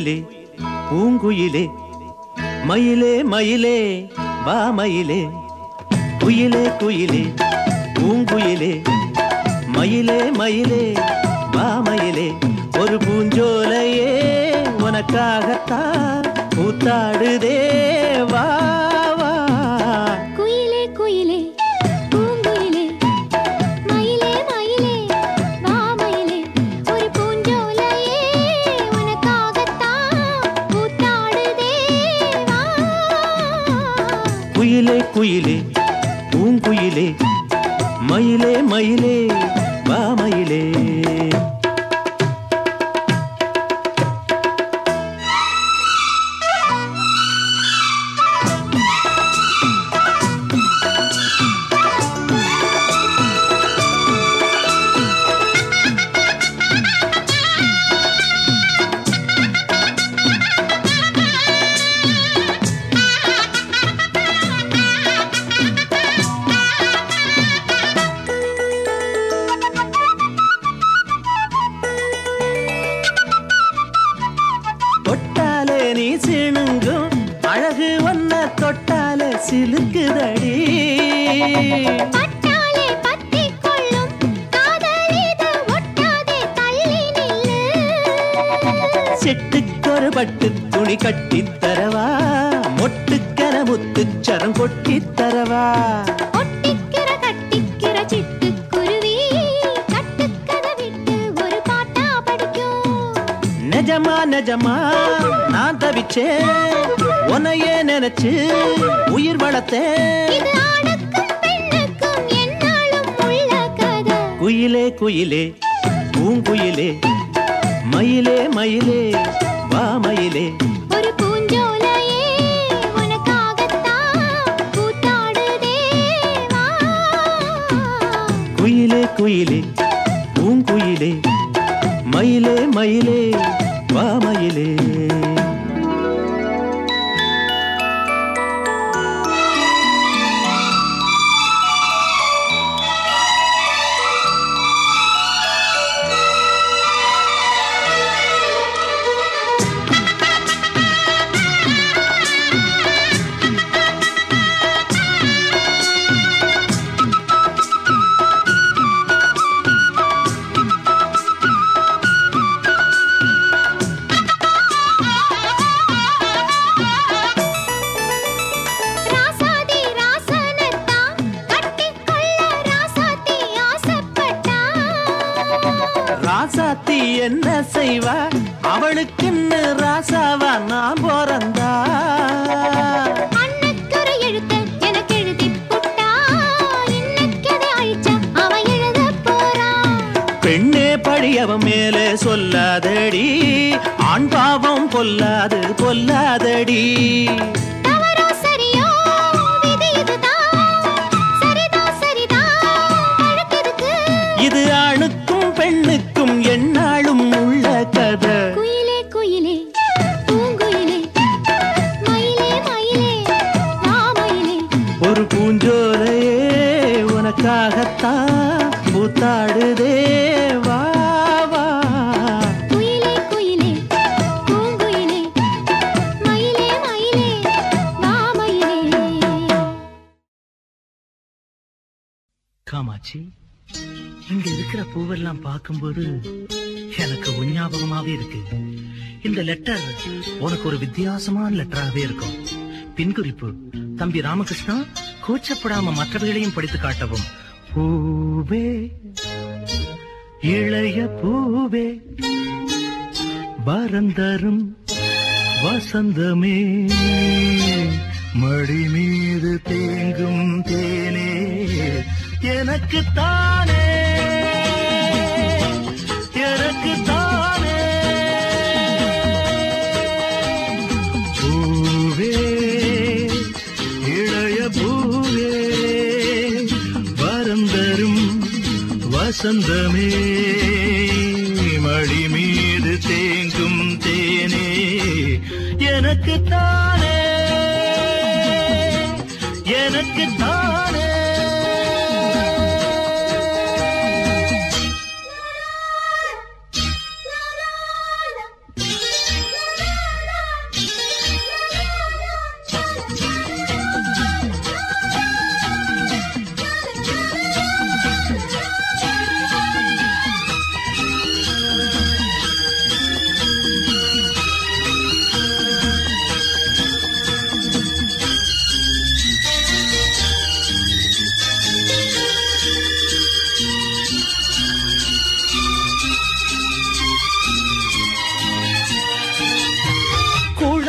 குயிலே பூங்குயிலே மயிலே மயிலே வா மயிலே குயிலே குயிலே பூங்குயிலே மயிலே மயிலே வா மயிலே ஒரு பூஞ்சோலையே உனக்காகத்தான் கூத்தாடுதே வா வா குயிலே குயிலே பூங்குயிலே மயிலே மயிலே வா மயிலே ஒரு பூஞ்சோலையே உனக்காகத்தான் கூத்தாடுதே வா குயிலே குயிலே பூங்குயிலே மயிலே மயிலே வா மயிலே தொட்டாலே நீ சிணுங்கும் அழகு ஒன்ன தொட்டாலே சிலுக்குதடி பட்டாலே பத்திக் கொள்ளும் காதலிது ஒட்டாதே தள்ளி நில்லு செட்டுக்கொரு பட்டு துணி கட்டித் தரவா மொட்டுக்கன முத்துச்சரம் கொட்டித் தரவா ஒட்டிக்கிற கட்டிக்கிற சிட்டுக்குருவி கட்டுக்கதை விட்டு ஒரு பாட்டா படிக்கும் நிஜமா நிஜமா நான் தவிச்சேன் உன்னையே நினைச்சு உயிர் வளர்த்தேன் இது ஆணுக்கும் பெண்ணுக்கும் என்னாலும் உள்ள கதை குயிலே குயிலே பூங்குயிலே மயிலே மயிலே வா மயிலே ஒரு பூஞ்சோலையே உனக்காகத்தான் கூத்தாடுதே வா குயிலே குயிலே பூங்குயிலே மயிலே மயிலே வா மயிலே ராசாதி ராசனத்தான் கட்டிக்கொள்ள ராசாத்தி ஆசைப்பட்டா ராசாத்தி என்ன செய்வா அவளுக்குன்னு ராசாவா நான் பிறந்தா அன்னக்கரு எழுத்த எனக்கு எழுதி புட்டா இன்னக்கதை அழிச்சா அவன் எழுத போறான் பெண்ணே பழி அவன் மேலே சொல்லாதடி ஆண் பாவம் பொல்லாது பொல்லாதடி தவறோ சரியோ விதி இதுதான் சரிதான் சரிதான் வழக்கெதுக்கு இது ஆணுக்கும் பெண்ணுக்கும் எந்நாளும் உள்ள கதை குயிலே குயிலே பூங்குயிலே மயிலே மயிலே வா மயிலே ஒரு பூஞ்சோலையே உனக்காகத்தான் கூத்தாடுதே வா வா குயிலே குயிலே பூங்குயிலே மயிலே மயிலே வா மயிலே காமாட்சி இங்க இருக்கிற பூவெல்லாம் பார்க்கும்போது எனக்கு உன் ஞாபகமாவே இருக்கு இந்த லெட்டர் உனக்கு ஒரு வித்தியாசமான லெட்டராகவே இருக்கும் பின்குறிப்பு தம்பி ராமகிருஷ்ணா கூச்சப்படாம மற்றவைகளையும் படித்து காட்டவும் பூவே இளைய பூவே வரந்தரும் வசந்தமே மடி மீது தேங்கும் தேனே எனக்கு தானே எனக்கு தானே பூவே இளைய பூவே வரந்தரும் வசந்தமே மடி மீது தேங்கும் தேனே எனக்கு தானே எனக்கு தானே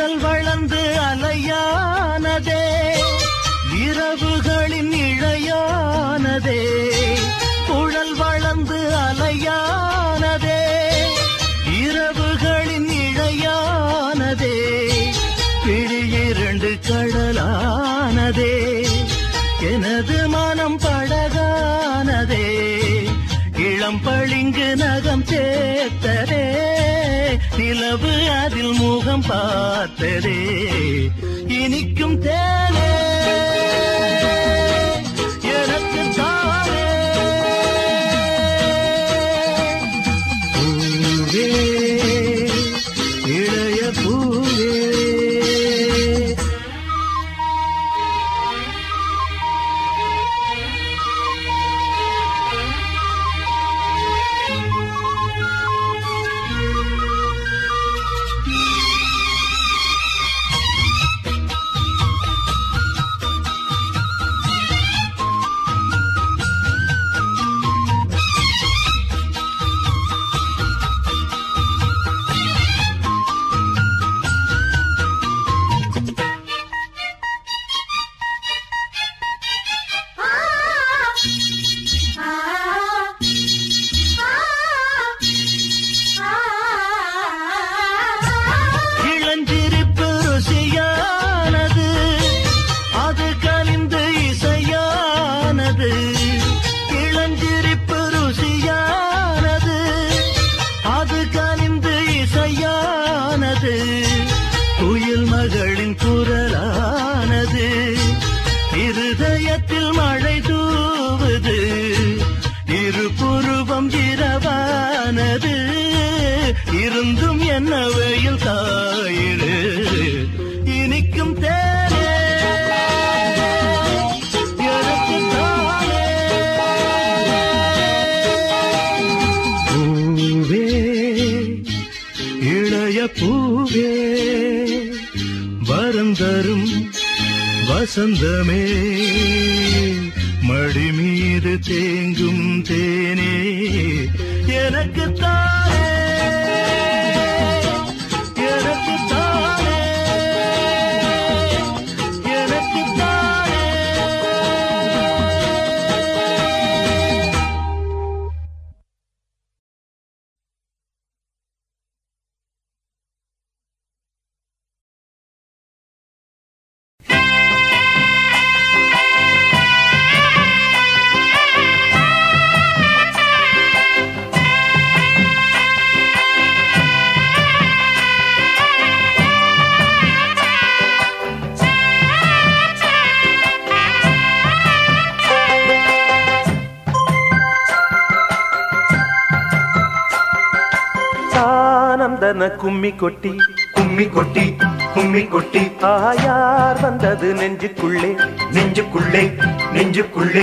உடல் வளர்ந்து அலையானதே இரவுகளின் இழையானதே உடல் வளர்ந்து அலையானதே இரவுகளின் இழையானதே பிடி இரண்டு கடலானதே எனது மனம் படகானதே இளம் பளிங்கு நகம் சேர்த்ததே நிலவு அதில் முகம் பார்த்ததே இனிக்கும் தேனே எனக்கு தானே பூவே இளைய பூவே இளஞ்சிரிப்பு ருசியானது அது கலிந்து இசையானது இளஞ்சிரிப்பு ருசியானது அது கலிந்து இசையானது குயில் மகளின் குரலானது இருதயத்தில் மழை தூவுது இரு புருவம் இரவானது இருந்தும் என்ன வெயில் காயிரு இனிக்கும் தேனே எனக்கு தானே பூவே இளைய பூவே வரந்தரும் வசந்தமே மடி மீது தேங்கும் தேனே எனக்கு தானே எனக்கு தானே எனக்கு தானே ஆனந்தன கும்மி கொட்டி கும்மி கொட்டி கும்மி கொட்டி ஆயார் வந்தது நெஞ்சுக்குள்ளே நெஞ்சுக்குள்ளே நெஞ்சுக்குள்ளே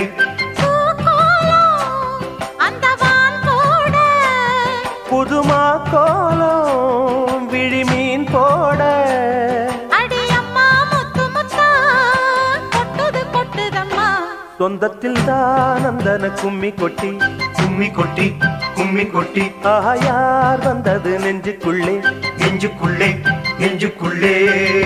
அந்த வான் போட புதுமா கோலம் விழிமீன் போட அடி அம்மா முத்து முத்தா கொட்டுது கொட்டுதம்மா சொந்தத்தில் தானந்தன கும்மி கொட்டி கும்மி கொட்டி கும்மி கொட்டி ஆயார் வந்தது நெஞ்சுக்குள்ளே நெஞ்சுக்குள்ளே நெஞ்சுக்குள்ளே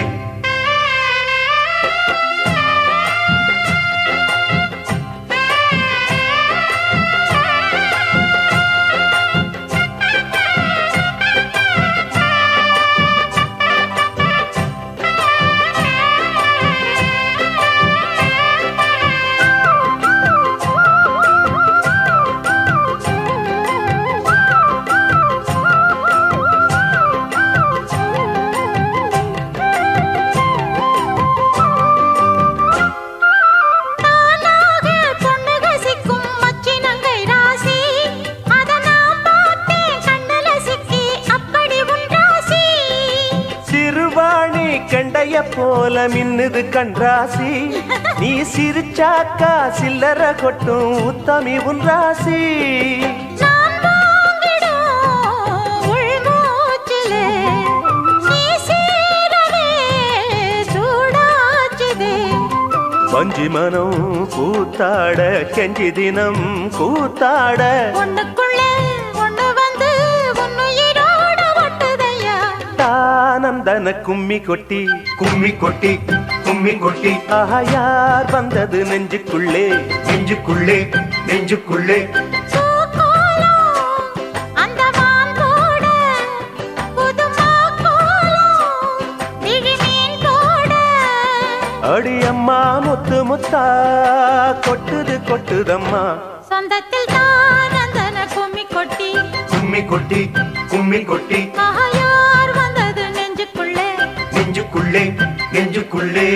தானாக பொண்ணுக சிக்கும் மச்சினங்கை ராசி அத நான் பார்த்தேன் கண்ணுல சிக்கி அப்படி உன் ராசி சிறுவாணி கண்டைய போல மின்னுது கண்ராசி நீ சிரிச்சாக்கா சில்லற கொட்டும் உத்தமி உன் ராசி நான் வாங்கிடும் உள்மூச்சிலே நீ சேரவே சூடாச்சுதே வஞ்சி மனம் கூத்தாட கெஞ்சி தினம் கூத்தாட ஒண்ணுக்குள்ளே ஒண்ணு வந்து உன்னுயிரோட ஒட்டுதையா தானந்த நந்தன கும்மி கொட்டி கும்மி கொட்டி கும்மி கொட்டி ஆஹா யார் வந்தது நெஞ்சுக்குள்ளே நெஞ்சுக்குள்ளே நெஞ்சுக்குள்ளே பூக்கோலம், அந்த வான்போட, புதுமா கோலம், விழிமீன் போட. அடியம்மா முத்து முத்தா கொட்டுது கொட்டுதம்மா சொந்தத்தில் தான் அந்தன கும்மி கொட்டி கும்மி கொட்டி கும்மி கொட்டி ஆஹா, யார் வந்தது நெஞ்சுக்குள்ளே நெஞ்சுக்குள்ளே நெஞ்சுக்குள்ளே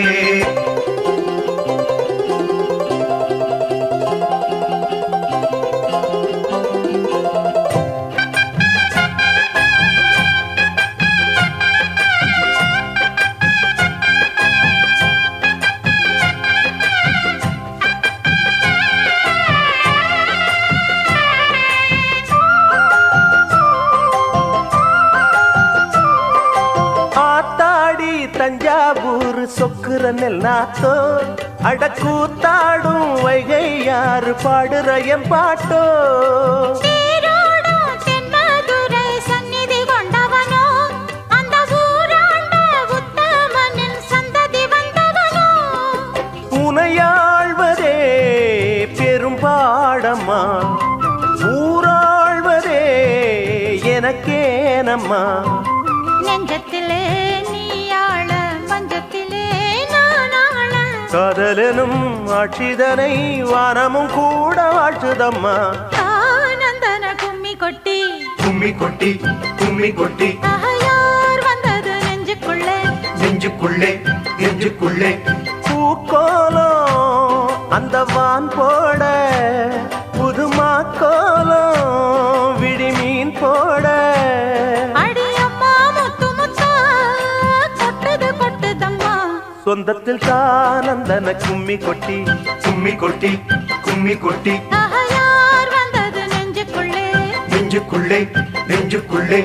ஆத்தாடி தஞ்சாவூர் சொக்குற நெல்லாத்தோ அடக்கூத்தாடும் வைகை யாரு பாடுற என் பாட்டோ தேரோடும் தென்மதுரை சந்நிதி கொண்டவனோ, அந்த ஊராண்ட உத்தமனின் சந்ததி வந்தவனோ. உனையாழ்வதே பெரும்பாடம்மா ஊராழ்வதே எனக்கேனம்மா நெஞ்சத்திலே நீயாள மஞ்சத்திலே நானாள காதலனும் ஆட்சிதனை வானமும் கூட வாழ்த்துதம்மா ஆனந்தன கும்மி கொட்டி கும்மி கொட்டி கும்மி கொட்டி ஆயார் வந்தது நெஞ்சுக்குள்ளே நெஞ்சுக்குள்ளே நெஞ்சுக்குள்ளே பூக்கோலம் அந்த வான் போட புதுமா கோலம் விடிமீன் போட அடியம்மா முத்து முத்தா கொட்டுது கொட்டுதம்மா சொந்தத்தில் தானந்தன கும்மி கொட்டி கும்மி கொட்டி கும்மி கொட்டி ஆயார் வந்தது நெஞ்சுக்குள்ளே நெஞ்சுக்குள்ளே நெஞ்சுக்குள்ளே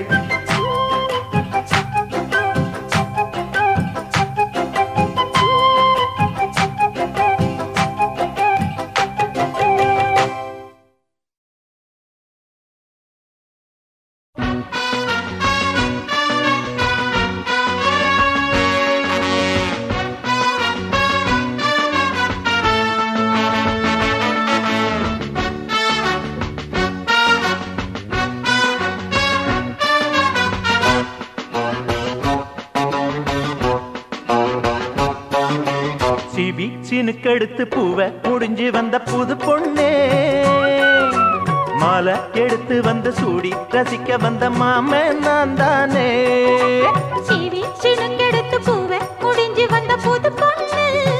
சிபி சினுக்கெடுத்து பூவை முடிஞ்சு வந்த புது பொண்ணே மாலை எடுத்து வந்து சூடி ரசிக்க வந்த மாமன் நான் தானே சீவி சினுங்கெடுத்து பூவை முடிஞ்சு வந்த புது பொண்ணு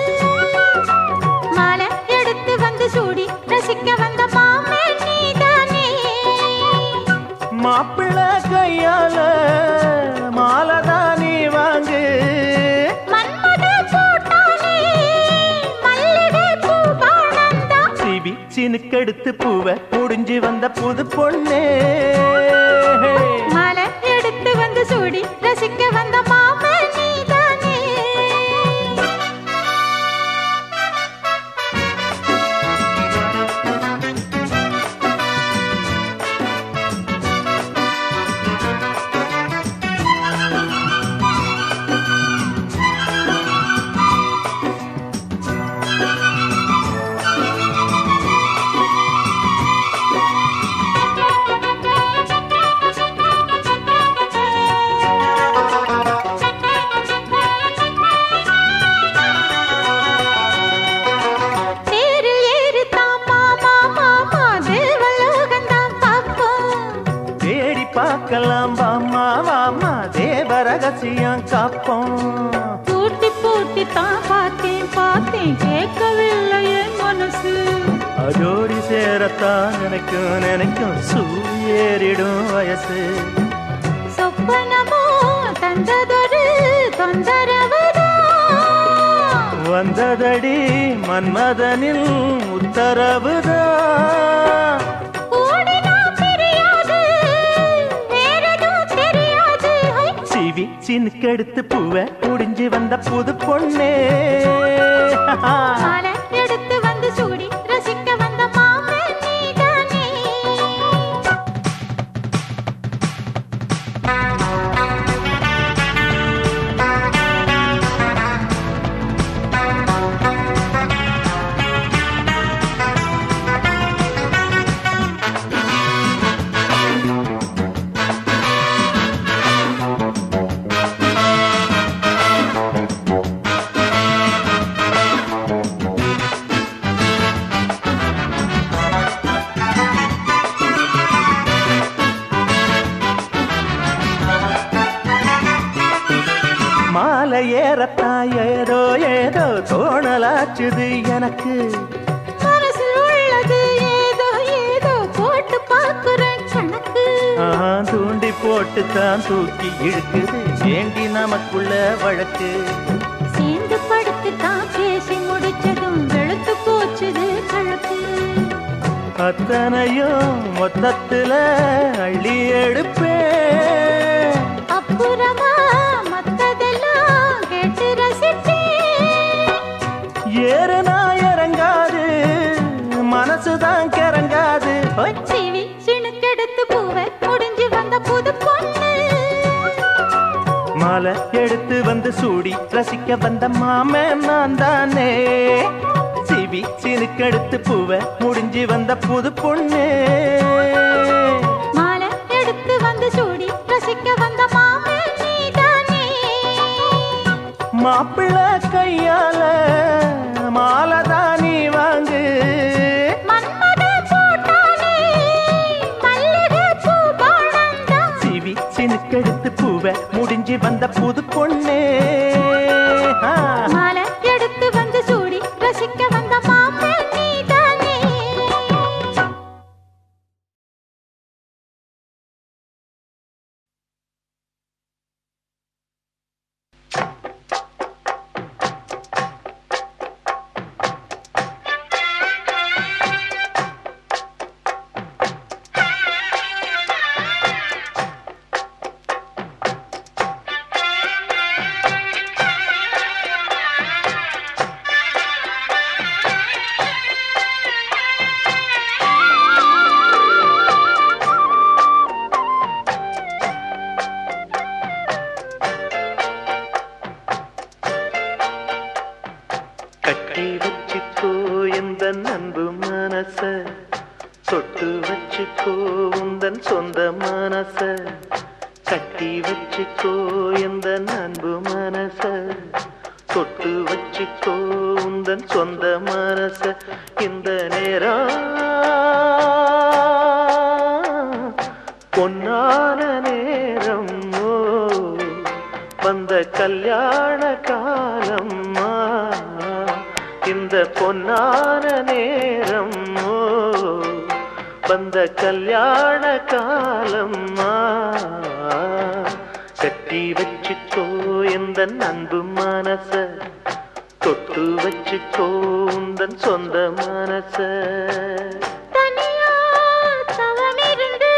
மாலை எடுத்து வந்து சூடி ரசிக்க வந்த மாமே நீதானே மாப்பிள்ள கையால மாலை தான் நீ வாங்கு மன்மத பூட்டானே மல்லிகை பூபானந்தா சிபி சினுக்கெடுத்து பூவை முடிஞ்சு வந்த புது பொண்ணே மாலை எடுத்து வந்து சூடி ரசிக்க வந்த மாமே நீதானே தேரில் ஏறி தாமா மாமா மா தேவலோகந்தான் பாப்போம் தேடி பார்க்கலாம் வாமா வாமா தேவ ரகசியம் காப்போம் பூட்டி பூட்டி தான் பார்த்தேன் பார்த்தேன் கேட்கவில்லை என் மனசு அதோடி சேரத்தான் நினைக்கும் நினைக்கும் சூரியேறிடும் வயசு சொப்பனமோ தந்ததொரு தொந்தரவுதான் வந்ததடி மன்மதனில் உத்தரவுதான் ஓடினா தெரியாது வேறெதுவும் தெரியாது ஹை. சிவி சினுக்கெடுத்து பூவை முடிஞ்சு வந்த புது பொண்ணே மாலை எடுத்து வந்து சூடி ரசிக்க வந்த மாமே நீதானே மாலை ஏறத்தான் ஏதோ ஏதோ தோணலாச்சுது எனக்கு மனசு உள்ளது ஏதோ ஏதோ போட்டு பார்க்கிறேன் கணக்கு ஆஹா, தூண்டி போட்டு தான் தூக்கி இழுக்குது ஏண்டி நமக்குள்ள வழக்கு சேர்ந்து படுத்து தான் பேசி முடிச்சதும் வெளுத்து போச்சுது கழுத்து அத்தனையும் மொத்தத்துல அள்ளி எடுப்பேன் அப்புறமா மத்ததெல்லாம் கேட்டு ரசிப்பேன் ஏறுனா இறங்காது மனசுதான் கிறங்காது ஹோய். சிவி சிணுக்கெடுத்து பூவை முடிஞ்சு வந்த புது பொண்ணு மாலை எடுத்து வந்து சூடி ரசிக்க வந்த மாமன் நான் தானே சிவி சினுக்கெடுத்து பூவை முடிஞ்சு வந்த புது பொண்ணு மாலை எடுத்து வந்து சூடி ரசிக்க வந்த மாமன் நீதானே மாப்பிள்ளை கையால மாலை தான் நீ வாங்கு மன்மத போட்டானே மல்லிகை பூ பாழந்தான் சிவி சினுக்கெடுத்து பூவை முடிஞ்சு வந்த புது பொண்ணு ஆ. மாலை எடுத்து வந்து சூடி ரசிக்க வந்த மாமன் நீதானே கட்டி வச்சுக்கோ இந்த அன்பு மனச தொட்டு வச்சுக்கோ உந்தன் சொந்த மனச கட்டி வச்சுக்கோ இந்த அன்பு மனச தொட்டு வச்சுக்கோ உந்தன் சொந்த மனச இந்த நேரம் பொன்னான நேரம் ஓ வந்த கல்யாண காலம்மா இந்த பொன்னான நேரம் ஓ வந்த கல்யாண காலம்மா கட்டி வச்சுக்கோ இந்த அன்பு மனச தொட்டு வச்சுக்கோ உந்தன் சொந்த மனச தனியா தவமிருந்து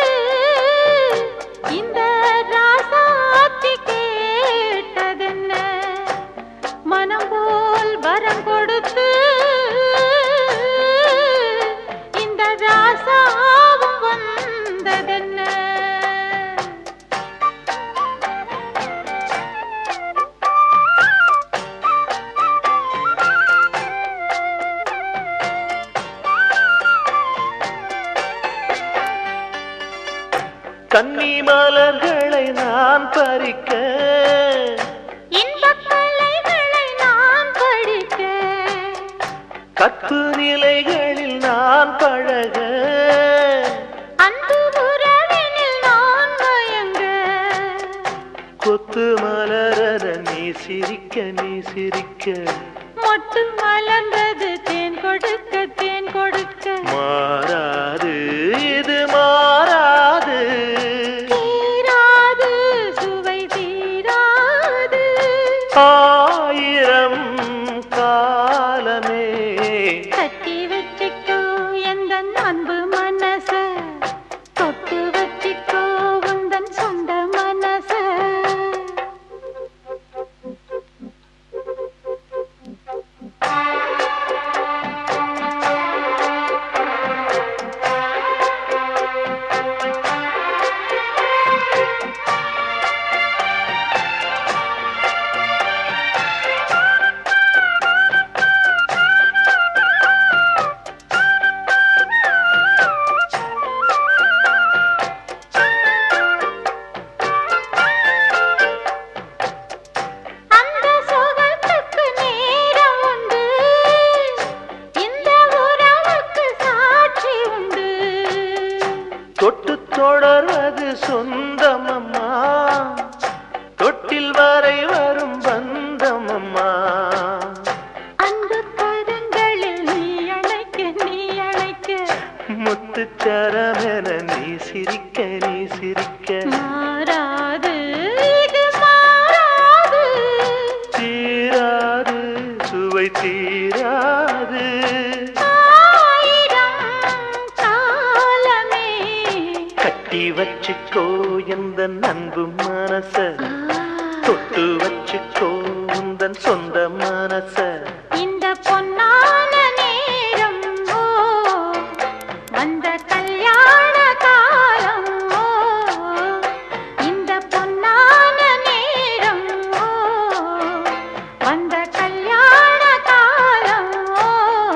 இந்த ராசாத்தி கேட்டதென்ன மனம் போல் வரம் கொடுத்து இந்த ராசாவும் வந்ததென்ன கன்னி மலர்களை நான் பறிக்க இன்பக் கலைகளை நான் படிக்க கற்பு நிலைகளில் நான் பழக அன்பு உறவினில் நான் மயங்க கொத்து மலரத நீ சிரிக்க நீ சிரிக்க மொட்டு மலர்ந்தது தேன் கொடுக்க தேன் கொடுக்க மாறாது இது மாறாது தீராது சுவை தீராது ஆயிரம் காலமே கட்டி வச்சுக்கோ எந்த அன்பு மனச தொட்டு வச்சுக்கோ உந்தன் சொந்த மனச சொல்லி தீராது ஆயிரம் காலமே கட்டி வச்சுக்கோ எந்த அன்பு மனச தொட்டு வச்சுக்கோ உந்தன் சொந்த மனச இந்த பொன்னான நேரம் ஓ வந்த கல்யாண காலம் ஓ இந்த பொன்னான நேரம் ஓ வந்த கல்யாண காலம் ஓ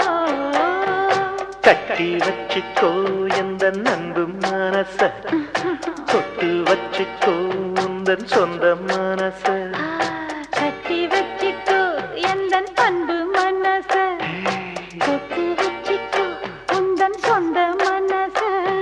கட்டி வச்சுக்கோ எந்த அன்பு மனச தொட்டு வச்சுக்கோ உந்தன் சொந்த மனச கட்டி வச்சிக்கோ எந்தன் பண்பு மனச தொட்டு வச்சிக்கோ உந்தன் சொந்த மனச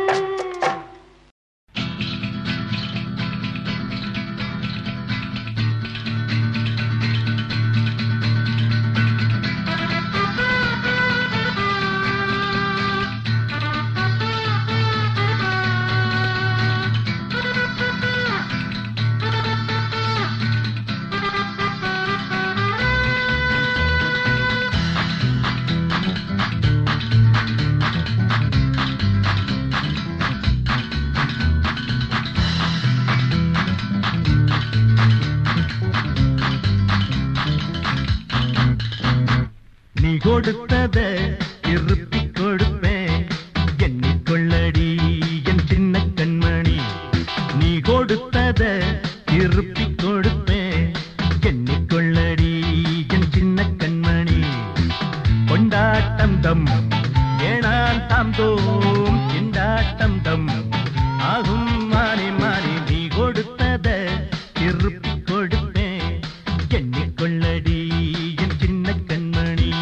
நீ கொடுத்தத திருப்பி கொடுப்பேன் எண்ணிக்கொள்ளடி என் சின்ன கண்மணி நீ கொடுத்தத திருப்பி கொடுப்பேன் எண்ணிக்கொள்ளடி என் சின்ன கண்மணி கொண்டாட்டம் தம் ஏனான் தாம் தோம் திண்டாட்டம் தம் ஆகும் மாறி மாறி நீ கொடுத்தத திருப்பி கொடுப்பேன் எண்ணிக்கொள்ளடி என் சின்ன கண்மணி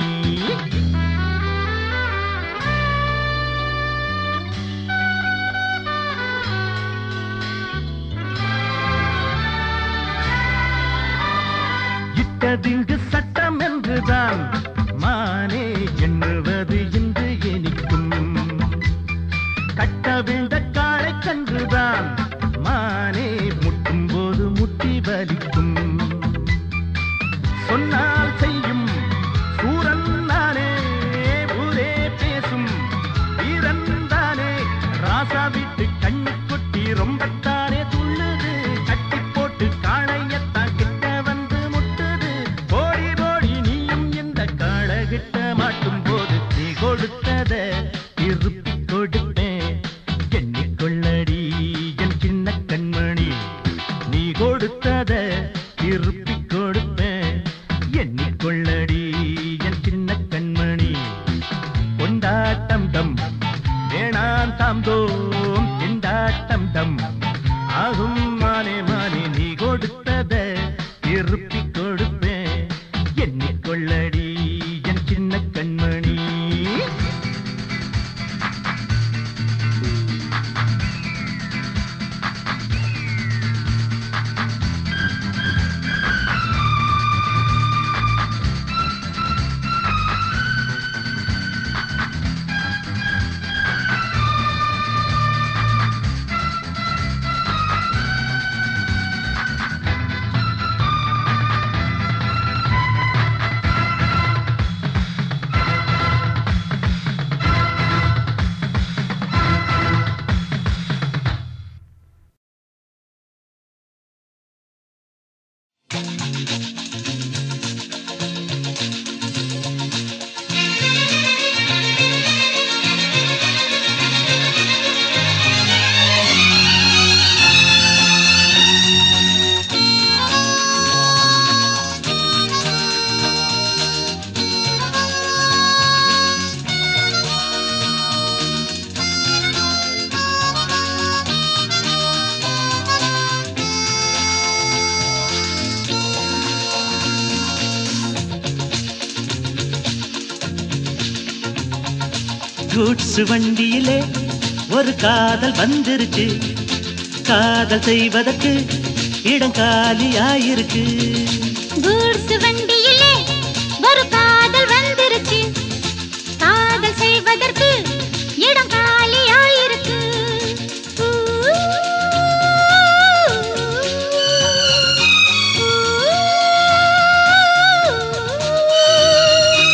இட்டதிங்கு சட்டம் என்றுதான் மானே எண்ணுவது இன்று இனிக்கும் கட்டவிழ்ந்த காளை கன்றுதான் மானே முட்டும் போது முட்டி வலிக்கும் சொன்னால் செய்யும் சூரன் நானே ஊரே பேசும் வீரன் தானே ராசா வீட்டு கண்ணு கொட்டி ரொம்பத்தானே துள்ளுது கட்டி போட்டு காளையத்தான் கிட்ட வந்து முட்டுது போடி போடி நீயும் இந்த காளகிட்ட மாட்டும் போது நீ கொடுத்தத திருப்பி கொடுப்பேன் எண்ணிக்கொள்ளடி என் சின்ன கண்மணி நீ கொடுத்தத திருப்பி கொடுப்பேன் எண்ணிக்கொள்ளடி என் சின்ன கண்மணி கொண்டாட்டம் தம் வேணாம் தாம் தோம் திண்டாட்டம் தம் ஆகும் மானே மானே நீ கொடுத்தத திருப்பி கொடுப்பேன் எண்ணிக்கொள்ளடி என் சின்ன கண்மணி கூட்ஸ் வண்டியிலே ஒரு காதல் வந்துருச்சு காதல் செய்வதற்கு இடம் காலியாயிருக்கு கூட்ஸ் வண்டியிலே ஒரு காதல் வந்துருச்சு காதல் செய்வதற்கு இடம் காலியாயிருக்கு ஊ, ஊ, ஊ.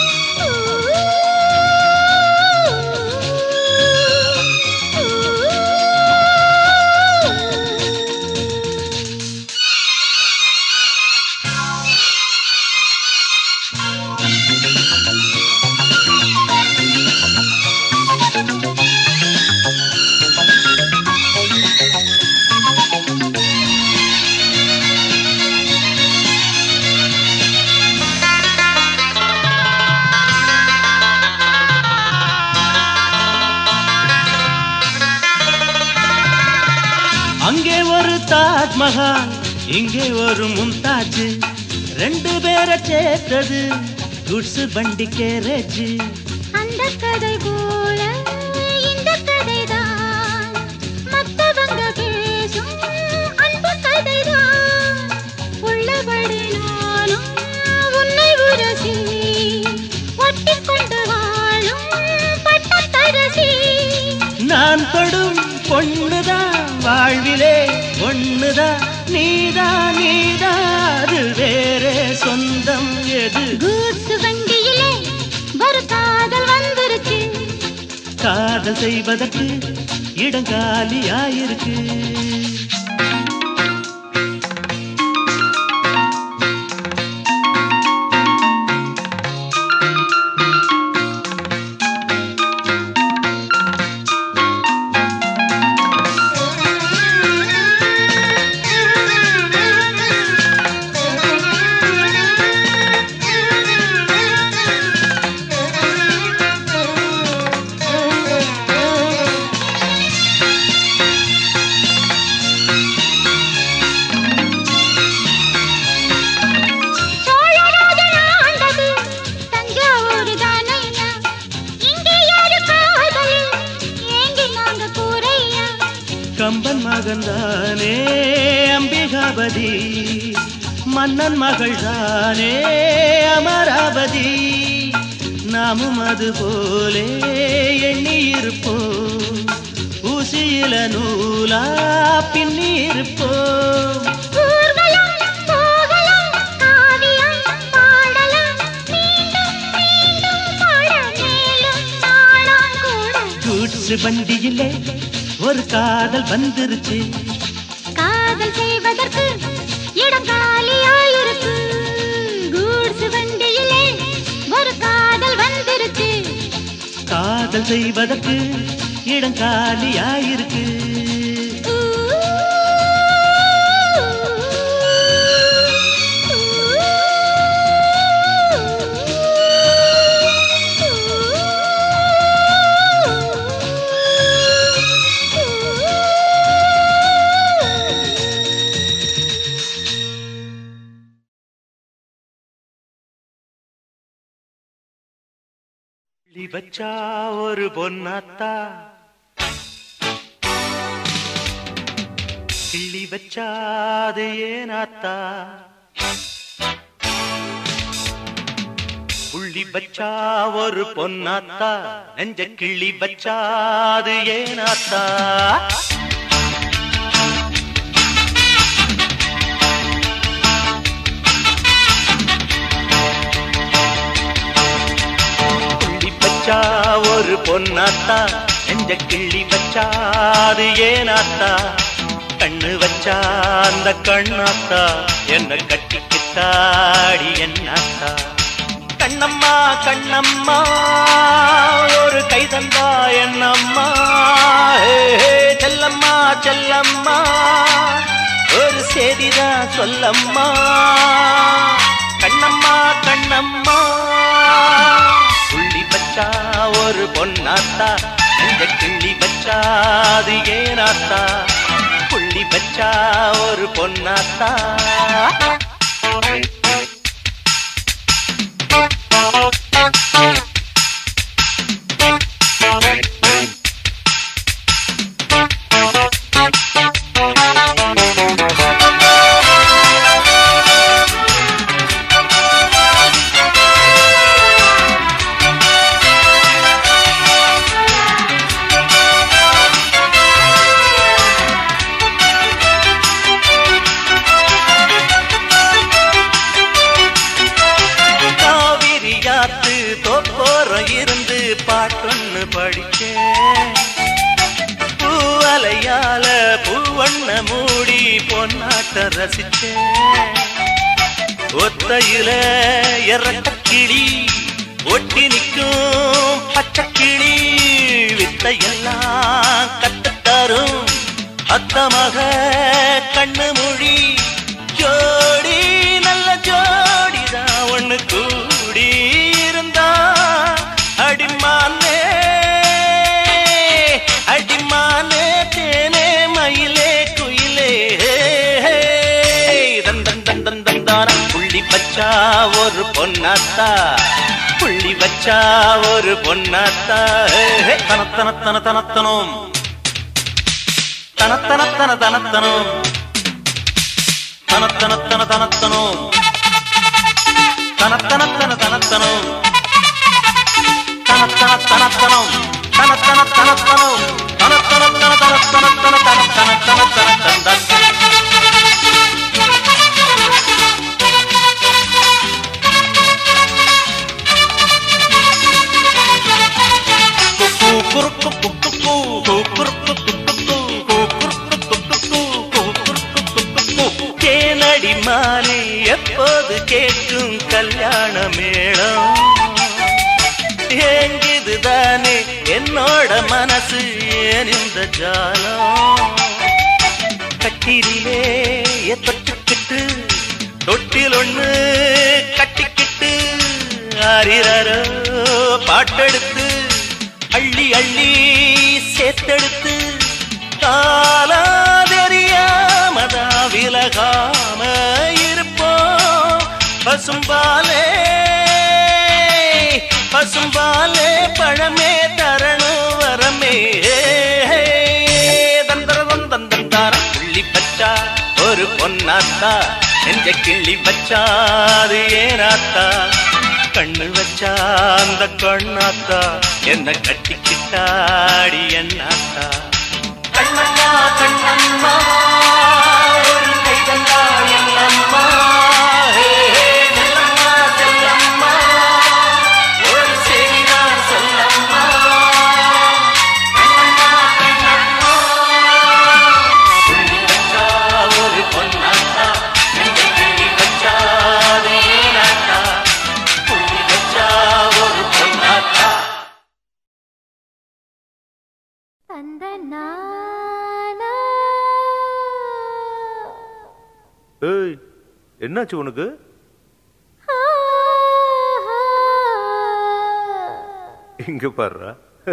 தாஜ்மஹால் இங்கே ஒரு மும்தாஜ் ரெண்டு பேரை சேர்த்தது குட்ஸ் வண்டி கேரேஜ் அந்த கதை போல இந்த கதைதான் மத்தவங்க பேசும் அன்பு கதைதான் உள்ளபடி நானும் உன்னை உரசி ஒட்டிக் கொண்டு வாழும் பட்டத்தரசி நான் தொடும் பொண்ணுதான் வாழ்விலே ஒண்ணுதான் நீதான் நீதான் அது வேறே சொந்தம் எது கூட்ஸ் வண்டியிலே ஒரு காதல் வந்துருச்சு காதல் செய்வதற்கு இடங்காலியாயிருக்கு சோழராஜன் ஆண்டது தஞ்சாவூர் தானையா இங்கே யாரு காதலில் ஏங்கி நாங்க கூரையா கம்பன் மகன்தானே அம்பிகாபதி மன்னன் மகள் தானே அமராவதி நாமும் அது போலே எண்ணி இருப்போம் ஊசியில நூலா பின்னி இருப்போம் ஊர்வலம் போகலாம் காவியம் பாடலாம் மீண்டும் மீண்டும் பாட மேலும் நாளாம் கூட கூட்ஸ் வண்டியிலே ஒரு காதல் வந்துருச்சு காதல் செய்வதற்கு இடம் காலியாயிருக்கு கூட்ஸ் வண்டியிலே ஒரு காதல் வந்துருச்சு காதல் செய்வதற்கு இடம் காலியாயிருக்கு கிள்ளி வச்சா ஒரு பொன்னாத்தா கிள்ளி வச்சாது ஏனாத்தா புள்ளி வச்சா ஒரு பொன்னாத்தா நெஞ்ச கிள்ளி வச்சாது ஏனாத்தா புள்ளி வச்சா ஒரு பொன்னாத்தா நெஞ்ச கிள்ளி வச்சாது ஏனாத்தா கண்ணு வச்சா அந்த கண்ணாத்தா என்ன கட்டிக்கிட்டாடி என்னாத்தா கண்ணம்மா கண்ணம்மா ஒரு கை தந்தா என்னம்மா ஹே, ஹே, செல்லம்மா செல்லம்மா ஒரு செய்திதான் சொல்லம்மா கண்ணம்மா கண்ணம்மா புள்ளி வச்சா ஒரு பொன்னாத்தா நெஞ்ச கிள்ளி வச்சாது ஏனாத்தா புள்ளி வச்சா ஒரு பொன்னாத்தா காவிரியாத்து தோப்போரம் இருந்து பாட்டொன்னு படிச்சேன் பூவலையால பூவண்ண மூடி பொன்னாட்ட ரசிச்சேன் ஒத்தையில இறக்க கிளி ஒட்டி நிற்கும் பச்சை கிளி வித்தையெல்லாம் கத்துத்தரும் அத்தமக கண்ணு மொழி ஜோடி நல்ல ஜோடிதான் ஒண்ணு கூடி இருந்தா அடிமானே அடிமானே தேனே மயிலே குயிலே ஹே, ஹே. வச்சா ஒரு பொன்னாத்தா புள்ளி வச்சா ஒரு பொன்னாத்தா தனத்தன தன தனத்தனும் தனத்தன தன தனத்தனும் தனத்தன தன தனத்தனும் தனத்தன தன தனத்தனும் தனத்தன தனத்தனும் தனத்தன தனத்தனும் தனத்தன தன தனத்தன தன தனத்தன தன தன தன தேனடி மாலை எப்போது கேட்கும் கல்யாண மேளம் ஏங்குதுதானே என்னோட மனசு ஏன் இந்த ஜாலம் கட்டிலே தொட்டுக்கிட்டு தொட்டில் ஒண்ணு கட்டிக்கிட்டு ஆரிரரோ பாட்டெடுத்து அள்ளி அள்ளி சேர்த்தெடுத்து காலா தெரியாமதா விலகாம இருப்போம் பசும்பாலே பசும்பாலே பழமே தரணும் வரமே தந்தரம் தந்தந்தார புள்ளி பச்சா ஒரு பொன்னாத்தா நெஞ்ச கிள்ளி வச்சாது ஏனாத்தா கண்ணு வச்சா அந்த கண்ணாத்தா என்ன கட்டிக்கிட்டாடி என்னாத்தா கண்ணம்மா கண்ணம்மா ஒரு கை தந்தா என்னம்மா ஹே, ஹே, செல்லம்மா, செல்லம்மா, ஒரு செய்திதான் சொல்லம்மா. கண்ணம்மா, கண்ணம்மா, புள்ளி வச்சா ஒரு பொன்னாத்தா, நெஞ்சை கிள்ளி வச்சாதே நாத்தா, புள்ளி வச்சா ஒரு பொன்னாத்தா தந்த நானா ஏய் என்னாச்சு உனக்கு இங்க பாருடா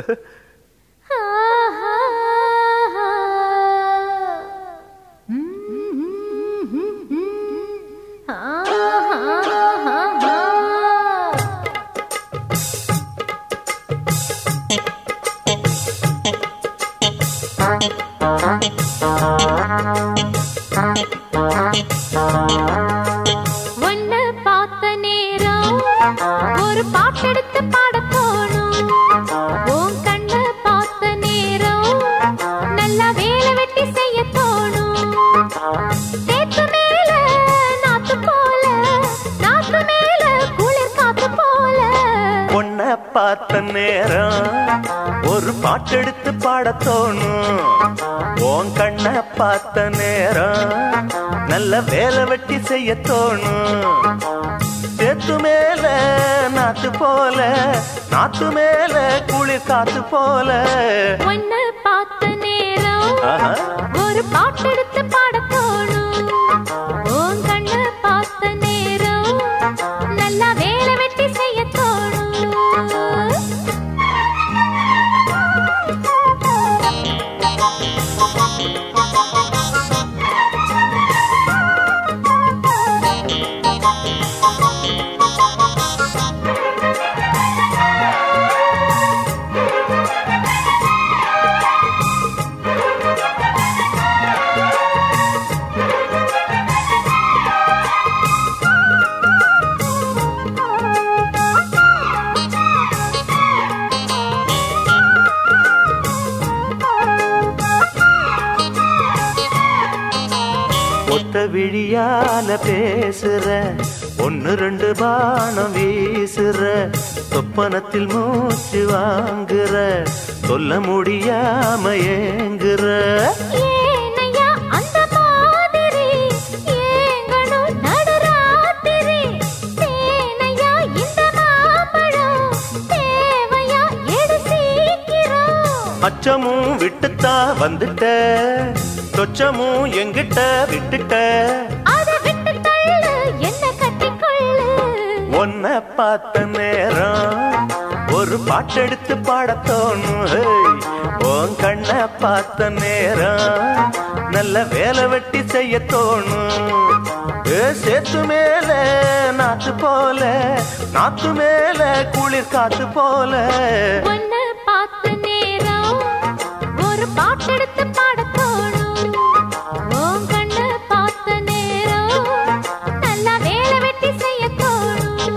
ஒன்னு பார்த்த நேரம் ஒரு பாட்டெடுத்து பாட தோணும் உன் கண்ண பார்த்த நேரம் நல்லா வேலை வெட்டி செய்ய தோணும் சேத்து மேல நாத்து போல நாத்து மேல குளிர் காத்து போல பொண்ண பார்த்த நேரம் ஒரு பாட்டெடுத்து பாட தோணும் உன் கண்ண பார்த்த நேரம் நல்ல வேலை வெட்டி செய்ய தோணும் சேத்து மேல நாத்து போல நாத்து மேல குளிர் காத்து போல ஒன்னு பார்த்த நேரம் ஆஹா. ஒரு பாட்டெடுத்து பாட தோணும் உன் கண்ண பார்த்த நேரம் நல்லா வேலை வெட்டி செய்ய தோணும் ஒத்த விழியால பேசுற ஒன்னு ரெண்டு பானம் வீசுற சொப்பனத்தில் மூச்சு வாங்குற சொல்ல முடியாம ஏங்குற ஏனையா அந்த மாதிரி ஏங்கணும் நடுராத்திரி தேனையா இந்த மாம்பழம் தேவையா எடு சீக்கிரம் அச்சமும் விட்டுத்தா வந்துட்ட சொச்சமும் எங்கிட்ட விட்டுட்ட அதை விட்டு தள்ளு என்ன கட்டிக்கொள்ளு உன்னை பார்த்த நேரம் ஒரு பாட்டெடுத்து பாடத் தோணும் ஹேய். உன் கண்ண பார்த்த நேரம் நல்ல வேலை வெட்டி செய்ய தோணும் ஏ, சேத்து மேல நாத்து போல நாத்து மேல குளிர் காத்து போல ஒன்னு பார்த்த நேரம் ஒரு பாட்டெடுத்து பாடத் தோணும் உன் கண்ணு பார்த்த நேரம் நல்லா வேலை வெட்டி செய்ய தோணும்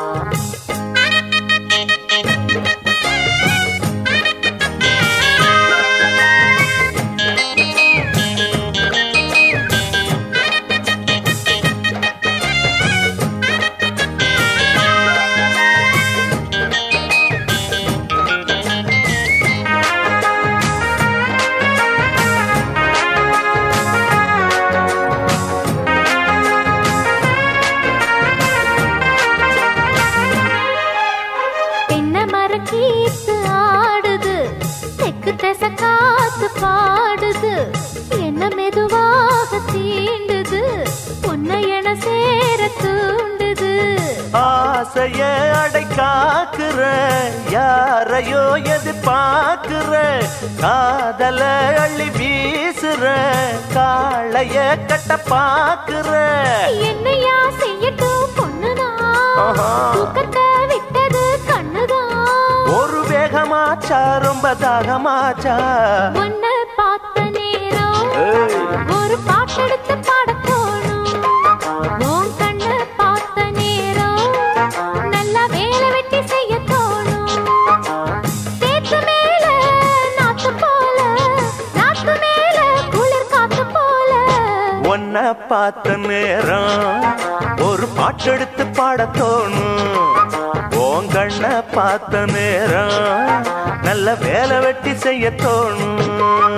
தென்னை மரக்கீத்து ஆடுது தெக்கு தச காத்து பாடுது என்ன மெதுவாக தீண்டுது உன்னை என சேர தூண்டுது ஆசைய அடை காக்குற யாரையோ எதிர்பார்க்கிற காதல அள்ளி வீசுற காளைய கட்ட பாக்குற என்னையா செய்யட்டும் பொண்ணுதான் ஆஹா. தூக்கத்தை விட்டது கண்ணுதான் ஒரு வேகமாச்சா ரொம்ப தாகமாச்சா உன்னை பார்த்த நேரம் ஏய், ஒரு பாட்டெடுத்து பாடத் தோணும் உன் கண்ணு பார்த்த நேரம் நல்லா வேலை வெட்டி செய்ய தோணும் சேத்து மேல நாத்து போல நாத்து மேல குளிர் காத்து போல உன்னை பார்த்த நேரம் ஒரு பாட்டெடுத்து பாடத் தோணும் உன் கண்ண பார்த்த நேரம் நல்ல வேலை வெட்டி செய்ய தோணும்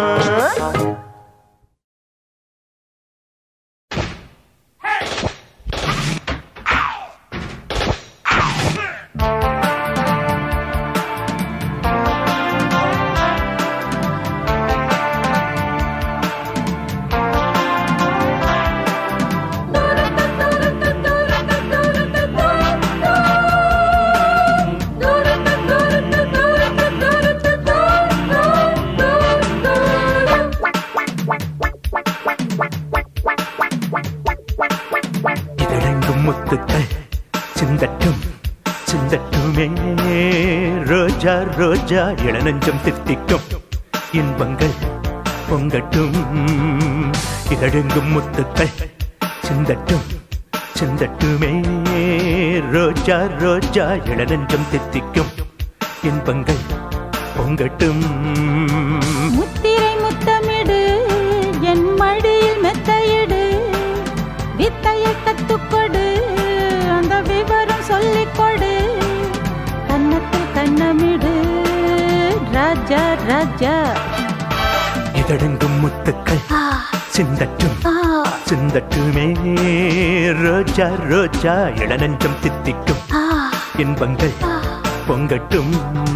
இதழெங்கும் முத்துக்கள் சிந்தட்டும் சிந்தட்டுமே ரோஜா ரோஜா இளநஞ்சம் தித்திக்கும் இன்பங்கள் பொங்கட்டும் இதழெங்கும் முத்துக்கள் சிந்தட்டும் சிந்தட்டுமே ரோஜா ரோஜா இளநஞ்சம் தித்திக்கும் இன்பங்கள் பொங்கட்டும் முத்திரை முத்தமிடு என் மடியில் மெத்தையிடு வித்தையை கத்துக்கொடு அந்த விவரம் சொல்லிக் கொடு கன்னத்தில் கண்ணமிடு ராஜா ராஜா இதழெங்கும் முத்துக்கள் சிந்தட்டும் சிந்தட்டுமே ரோஜா ரோஜா இளநஞ்சம் தித்திக்கும் இன்பங்கள் பொங்கட்டும்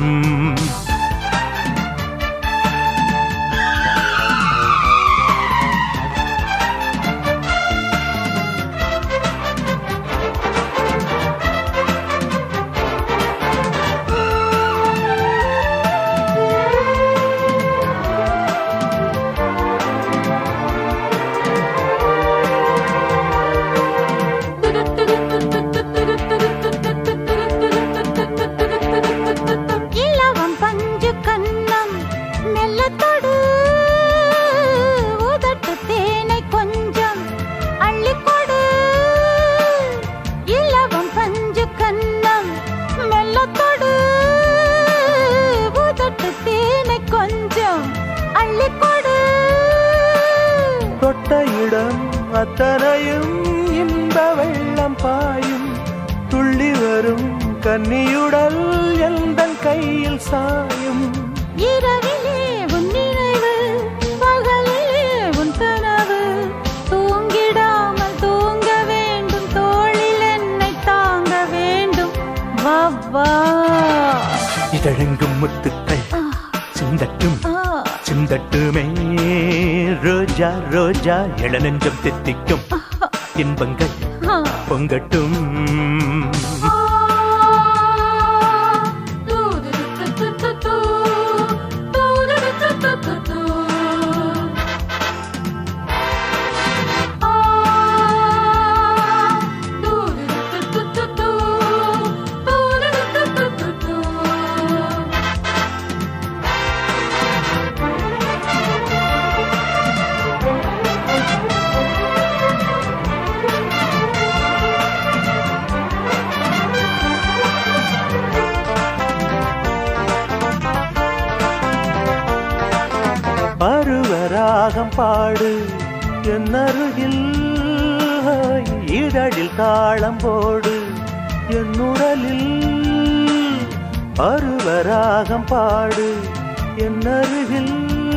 இலவம் பஞ்சு கண்ணம் மெல்லத்தொடு உதட்டு தேனை கொஞ்சம் அள்ளிக்கொடு இலவம் பஞ்சு கண்ணம் மெல்லத்தொடு உதட்டு தேனை கொஞ்சம் அள்ளிக்கொடு தொட்ட இடம் அத்தனையும் இன்ப வெள்ளம் பாயும் துள்ளி வரும் கன்னியுடல் எந்த கையில் சாயும் இரவிலே உன் நினைவு பகலிலே உன் கனவு தூங்கிடாமல் தூங்க வேண்டும் தோளில் என்னை தாங்க வேண்டும் வா வா இதழெங்கும் முத்துக்கள் சிந்தட்டும் ஆ, சிந்தட்டுமே ரோஜா ரோஜா இளநெஞ்சம் தித்திக்கும் இன்பங்கள் ஆ. பொங்கட்டும் தூது ராகம் பாடு என் அருகில் இதழில் தாளம் போடு என் உடலில் பருவராகம் பாடு என் அருகில்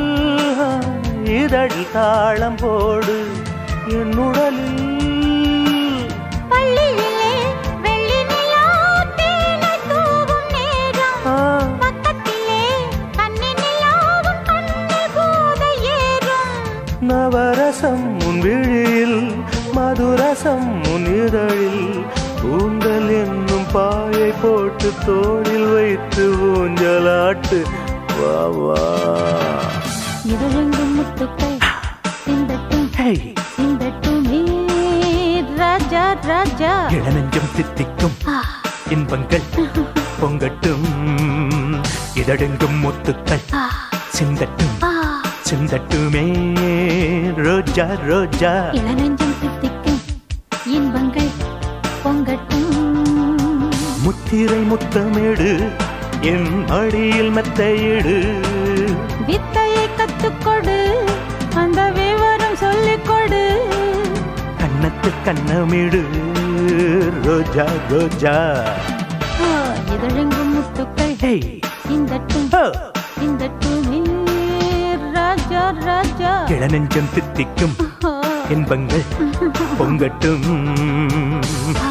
இதழில் தாளம் போடு என் உடலில் பள்ளியிலே வெள்ளி நிலா தேனை தூவும் நேரம் ஆ, பக்கத்திலே கன்னி நிலாவும் கண்ணில் போதை ஏறும் நவரசம் உன் விழியில் மதுரசம் உன் இதழில் ஊந்தல் என்னும் பாயை போட்டு தோளில் வைத்து ஊஞ்சலாட்டு வா வா இதழெங்கும் முத்துக்கள் சிந்தட்டும் ஹேய், சிந்தட்டுமே ராஜா ராஜா இளநெஞ்சம் தித்திக்கும் இன்பங்கள் பொங்கட்டும் இதழெங்கும் முத்துக்கள் சிந்தட்டும் சிந்தட்டுமே ரோஜா ரோஜா இளநெஞ்சம் சித்திக்கும் இன்பங்கள் பொங்கட்டும் முத்திரை முத்தமிடு என் அடியில் மெத்தையிடு வித்தையை கத்துக்கொடு அந்த விவரம் சொல்லிக் கொடு கண்ணத்து கண்ணமிடு ரோஜா ரோஜா ஆ, இதழெங்கும் முத்துக்கள் ஹேய், சிந்தட்டும் ஹோ, சிந்தட்டுமே ராஜா ராஜா இளநெஞ்சம் தித்திக்கும் ஆ, இன்பங்கள் பொங்கட்டும் ஆ.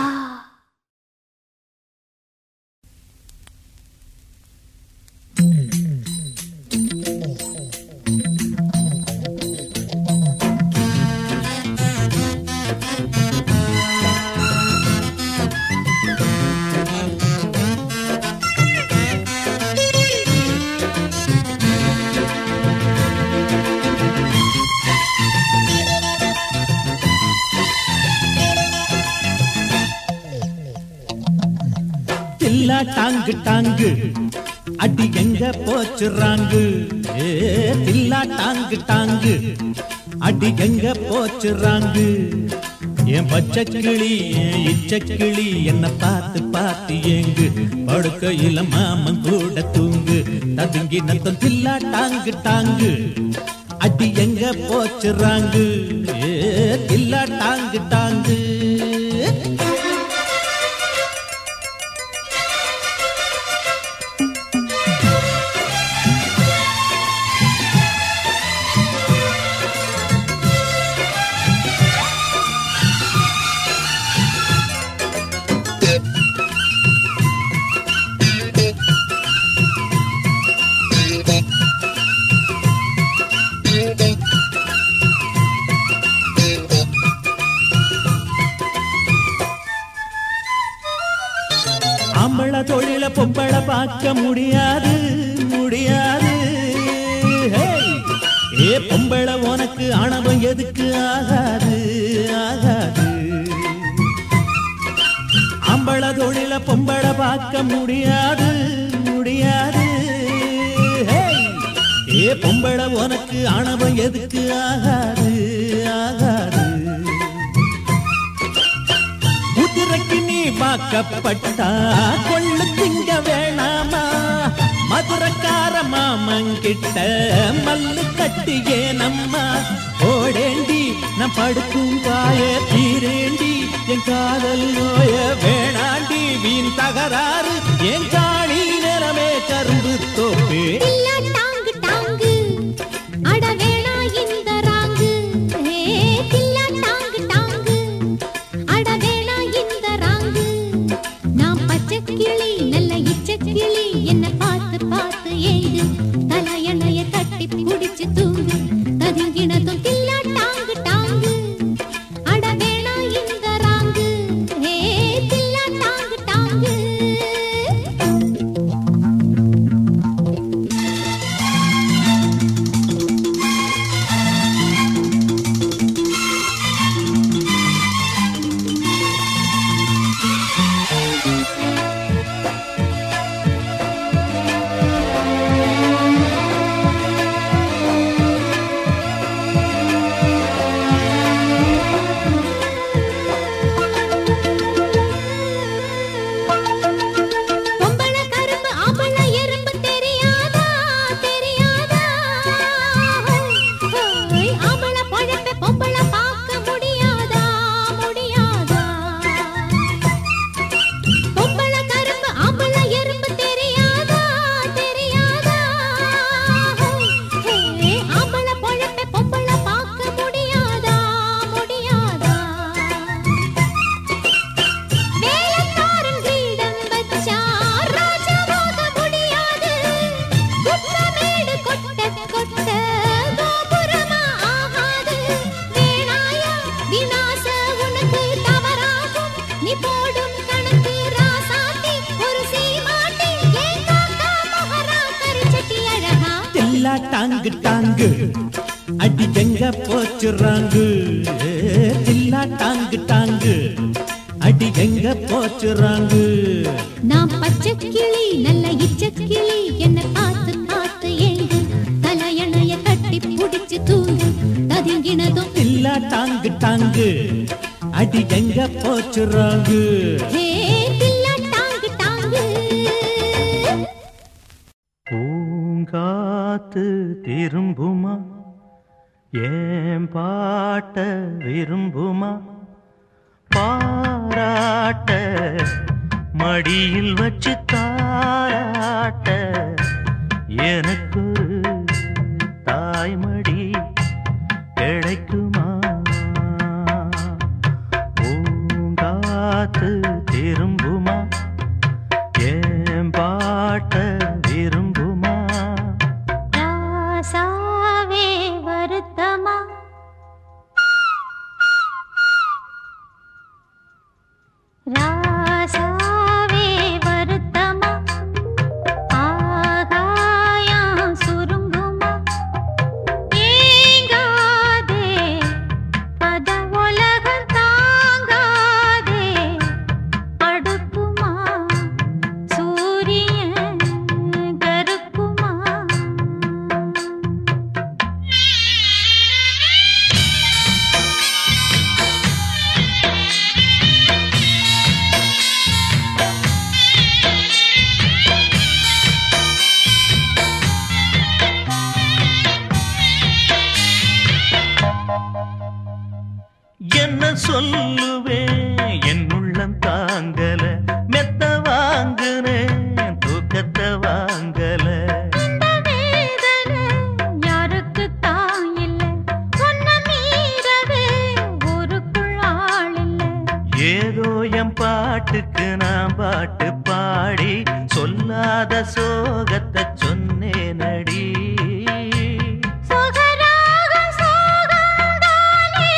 தில்லா டாங்கு டாங்கு அடி எங்க போச்சுறாங்கு ஏ தில்லா டாங்கு டாங்கு அடி எங்க போச்சுறாங்கு என் பச்சை கிளி என் இச்ச கிளி என்ன பார்த்து பார்த்து ஏங்கு படுக்கையில மாமன் கூட தூங்கு ததுங்கி நத்தம் தில்லா டாங்கு டாங்கு அடி எங்க போச்சுறாங்கு ஏ தில்லா டாங்கு டாங்கு ஆம்பள தொழில பொம்பள பார்க்க முடியாது முடியாது ஹேய்! ஏ பொம்பள உனக்கு ஆணவம் எதுக்கு ஆகாது ஆகாது ஆம்பள தொழில பொம்பள பார்க்க முடியாது முடியாது ஹேய்! ஏ பொம்பள உனக்கு ஆணவம் எதுக்கு ஆகாது ஆகாது குதிரைக்கு நீ வாக்கப்பட்டா கொள்ளு திங்க வேணாமா மதுரக்கார மாமங்கிட்ட மல்லு கட்டியே நம்மா ஓடேண்டி நான் படுக்கும் வாய தீரேண்டி என் காதல் நோய வேணாண்டி வீண் தகராறு என் காணி நிலமே கரும்பு தோப்பே தில்லா டாங்கு டாங்கு அட வேணா இந்த ராங்கு ஹே தில்லா டாங்கு டாங்கு அட வேணா இந்த ராங்கு நான் பச்சை கிளி நல்ல இச்ச கிளி என்ன பார்த்து பார்த்து ஏங்கு தலையணைய கட்டி புடிச்சு தூங்கு ததுங்கினதும் தில்லா டாங்கு டாங்கு அட வேணா இந்த ராங்கு ஹே தில்லா டாங்கு டாங்கு டாங்கு டாங்கு அடி எங்க போச்சுறாங்கு தில்லா டாங்கு டாங்கு அடி எங்க போச்சுறாங்கு நான் பச்சை கிளி நல்ல இச்ச கிளி என்ன பார்த்து பார்த்து ஏங்கு தலையணைய கட்டி புடிச்சு தூங்கு ததுங்கினதும் தில்லா டாங்கு டாங்கு அடி எங்க போச்சுறாங்கு ஹே தில்லா டாங்கு டாங்கு பூங்காத்து திரும்புமா ஏன் பாட்ட விரும்புமா பாராட்ட மடியில் வச்சு தாராட்ட எனக்கு ஒரு தாய்மடி கிடைக்குமா பூங்காத்து திரும்புமா ஏன் பாட்ட விரும்புமா ராசாவே வருத்தமா ராசாவே வருத்தமா ஆகாயம் சுருங்குமா ஏங்காதே பத உலகம் தாங்காதே அடுக்குமா சூரியன் கருக்குமா என்ன சொல்லுவேன் என் உள்ளம் தாங்கல மெத்த வாங்குனேன் தூக்கத்தை வாங்கல இந்த வேதனை யாருக்கு தான் இல்லை சொன்ன மீறவே ஊருக்குள் ஆள் இல்லை ஏதோ என் பாட்டுக்கு நான் பாட்டு பாடி சொல்லாத சோகத்தை சொன்னேனடி சொகராக சோகந்தானே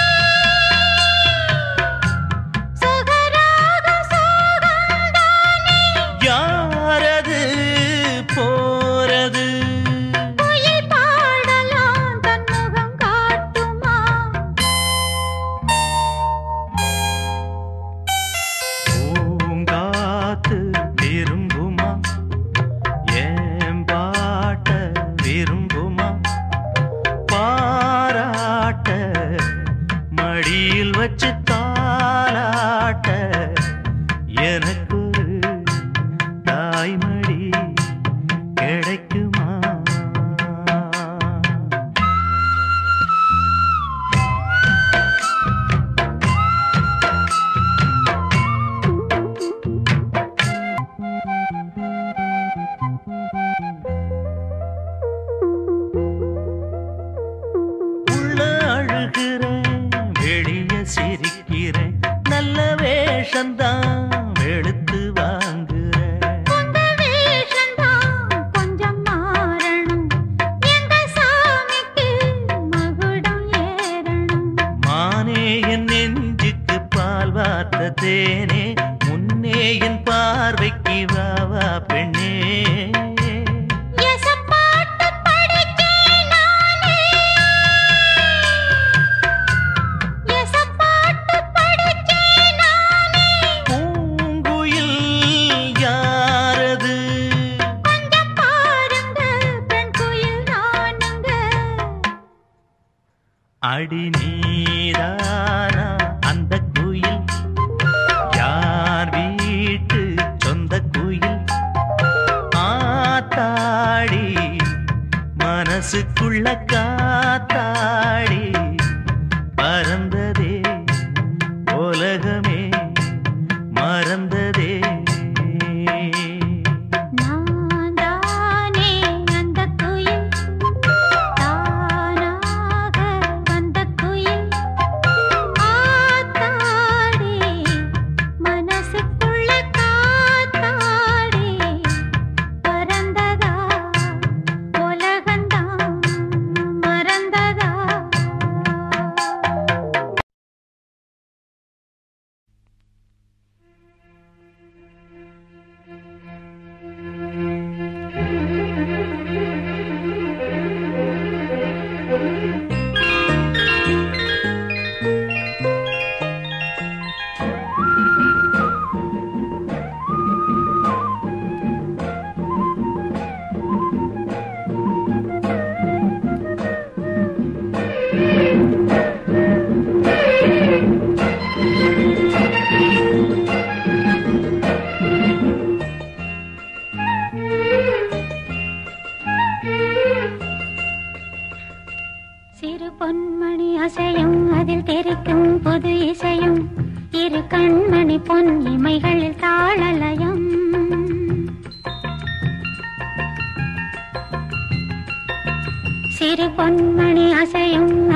சொகராக சோகந்தானே யாரது போறது குயில் பாடலாம் தன் முகம் காட்டுமா பூங்காத்து திரும்புமா ஏன் பாட்ட விரும்புமா பாராட்ட மடியில் வச்சு தாலாட்ட எனக்கு ஒரு தாய்மடி கிடைக்குமா உள்ள அழுகிறேன் வெளிய சிரிக்கிறேன் நல்ல வேஷந்தான் வெளுத்து வாங்குறேன் உங்க வேஷந்தான் கொஞ்சம் மாறணும் எங்க சாமிக்கு மகுடம் ஏறணும் மானே என் நெஞ்சுக்கு பால் வார்த்த தேனே முன்னே என் பார்வைக்கு வா வா பெண்ணே எசப்பாட்டு படிச்சேன் நானே எசப்பாட்டு படிச்சேன் நானே பூங்குயில் யாரது கொஞ்சம் பாருங்க பெண் குயில் நானுங்க அடி நீதானா அந்த குயில் யார் வீட்டு சொந்த குயில் ஆத்தாடி மனசுக்குள்ள காத்தாடி பறந்ததே உலகமே மறந்ததே நான் தானே அந்த குயில் தானாக வந்த குயில் ஆத்தாடி மனசுக்குள்ள காத்தாடி பறந்ததா உலகந்தான்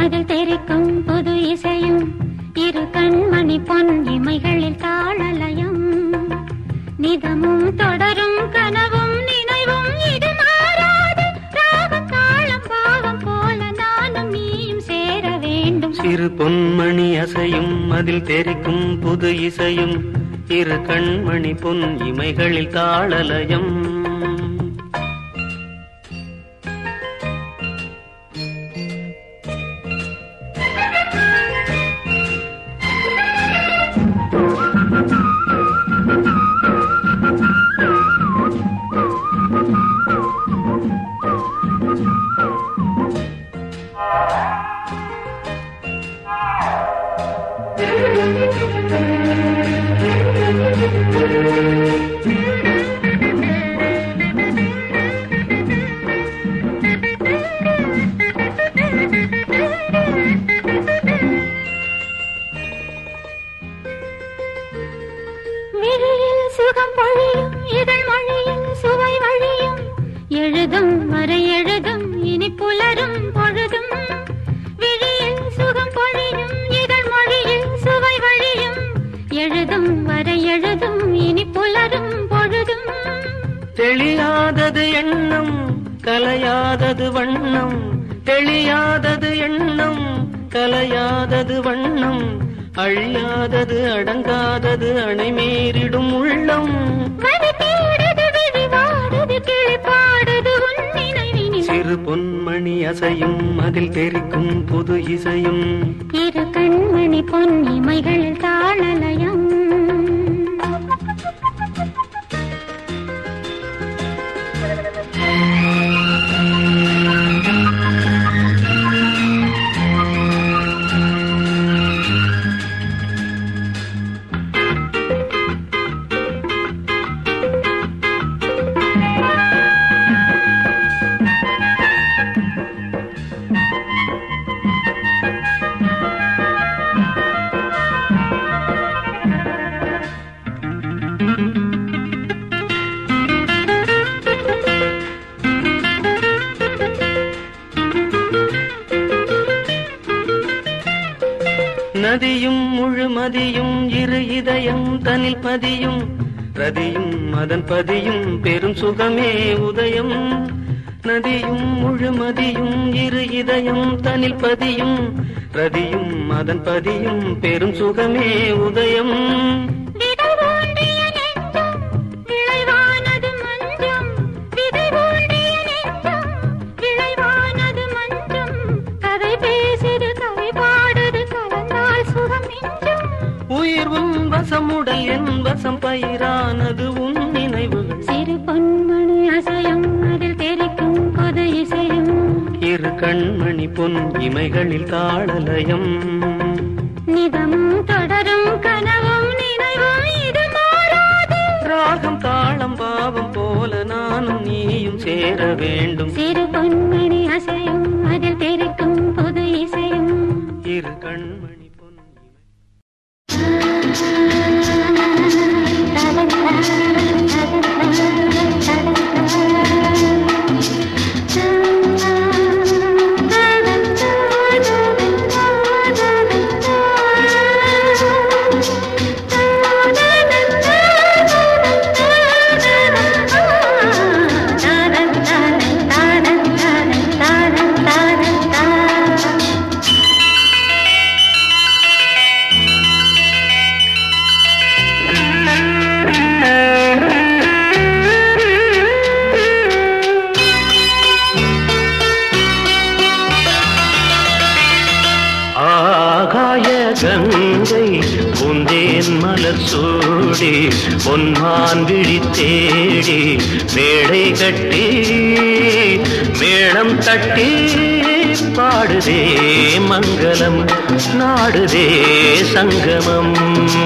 அதில் தெரிக்கும் புது இசையும் இரு கண்மணி பொன் இமைகளில் தாளலயம் நிதமும் தொடரும் கனவும் நினைவும் இது மாறாது ராகம் தாளம் பாவம் போல நானும் நீயும் சேர வேண்டும் சிறு பொன்மணி அசையும் அதில் தெரிக்கும் புது இசையும் இரு கண்மணி பொன் இமைகளில் தாளலயம் விழியில் சுகம் பொழியும் இதழ் மொழியில் சுவை வழியும் எழுதும் வரை எழுதும் இனி புலரும் பொழுதும் விழியில் சுகம் பொழியும் இதழ் மொழியில் சுவை வழியும் எழுதும் வரை எழுதும் இனி புலரும் பொழுதும் தெளியாதது எண்ணம் கலையாதது வண்ணம் தெளியாதது எண்ணம் கலையாதது வண்ணம் அழியாதது அடங்காதது அணைமீறிடும் உள்ளம் மதி தேடுது விழி வாடுது கிளி பாடுது உன் நினைவினில் சிறு பொன்மணி அசையும் அதில் தெரிக்கும் புது இசையும் இரு கண்மணி பொன் இமைகளில் தாளலயம் நதியும் முழுமதியும் இரு இதயம் தனில் பதியும் ரதியும் அதன் பதியும் பெரும் சுகமே உதயம் நதியும் முழுமதியும் இரு இதயம் தனில் பதியும் ரதியும் அதன் பதியும் பெரும் சுகமே உதயம் விதை ஊன்றிய நெஞ்சம் விளைவானது மஞ்சம் விதை ஊன்றிய நெஞ்சம் விளைவானது மஞ்சம் கதை பேசுது கதை பாடுது கலந்தால் சுகம் மிஞ்சும் உயிர் உன் வசமுடல் என் வசம் பயிரானது உன் நினைவுகள் சிறு பொன்மணி அசையும் அதில் தெரிக்கும் பொது இசையும் இரு கண்மணி பொன் இமைகளில் தாளலயம் நிதமும் தொடரும் கனவும் நினைவும் இது மாறாது ராகம் தாளம் பாவம் போல நானும் நீயும் சேர வேண்டும் சிறு பொன்மணி அசையும் அதில் தெரிக்கும் பொது இசையும் இரு கண்மணி பொன் இமை ஆகாய கங்கை பூந்தேன் மலர் சூடி பொன்மான் விழி தேடி மேடை கட்டி மேளம் தட்டி பாடுதே மங்களம் நாடுதே சங்கமம்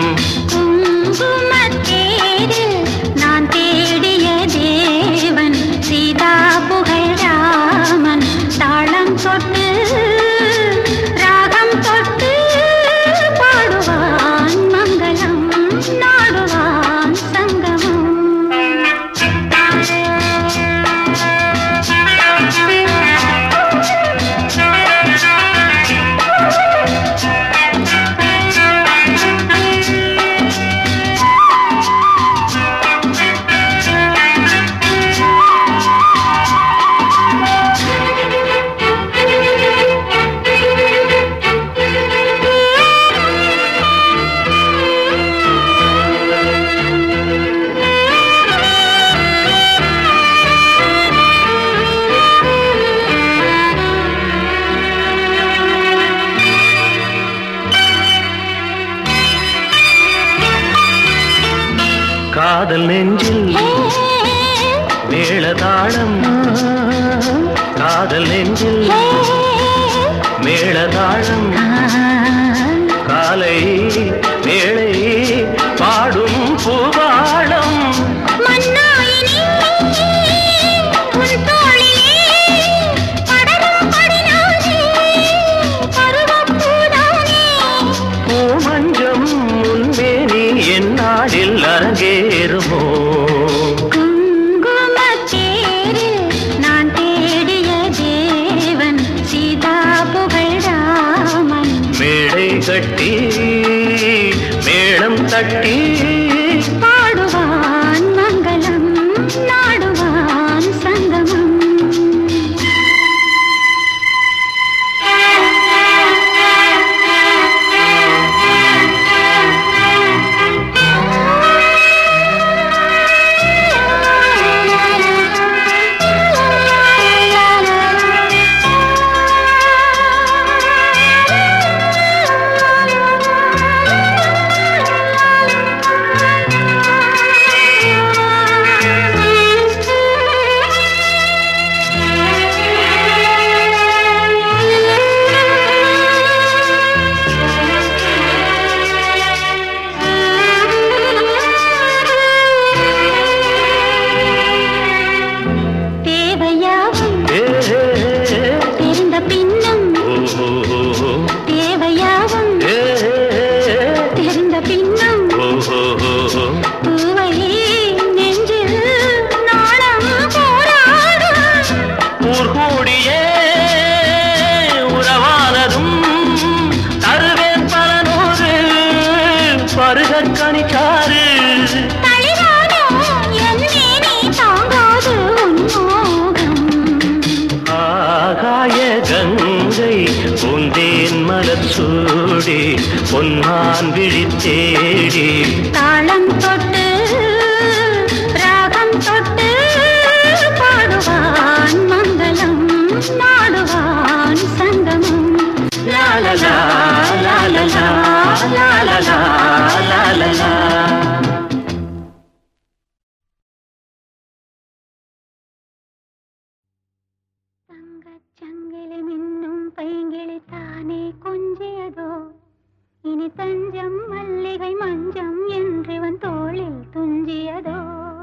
குங்குமத்தேரில் நான் தேடிய தேவன் சீதா புகழ் ராமன் தாளம் தொட்டு ராகம் தொட்டு பாடுவான் மங்களம் நாடுவான் சங்கமம் நெஞ்சில் மேளதாளம் காதல் நெஞ்சில் மேளதாளம் காலை வேளை பாடும் பூபாளம் பூமஞ்சம் முன்பேனி என் நாடில் அரங்கேறுமோ நான் தேடிய தேவன் சீதா புகழாமன் மேடை கட்டி மேளம் தட்டி பாடுவான் மங்களம் நாடுவான் சங்கமம் தேவையாவும் ஏ, தெரிந்த பின்னும் ஓ, ஓ, ஓ, தேவையாவும் ஏ, தெரிந்த பின்னும் ஓ, ஓ, ஓ, பூவை நெஞ்சில் நாளம் போராடும் ஊர் கூடியே உறவானதும் தருவேன் பல நூறு பருகற் கணிக்காரு தளிரானோ என் மேனி தாங்காது உன் மோகம் ஆகாய கங்கை பூந்தேன் மலர் சூடி பொன்மான் விழி தேடி தாளம் தொட்டு ராகம் தொட்டு பாடுவான் மங்களம் நாடுவான் சங்கமம் லாலலா, லாலலா, லாலலா, லாலலா. தங்கச்சங்கிலி மின்னும் பைங்கிளி தானே கொஞ்சியதோ இனி தஞ்சம் மல்லிகை மஞ்சம் என்றிவன் தோளில் துஞ்சியதோ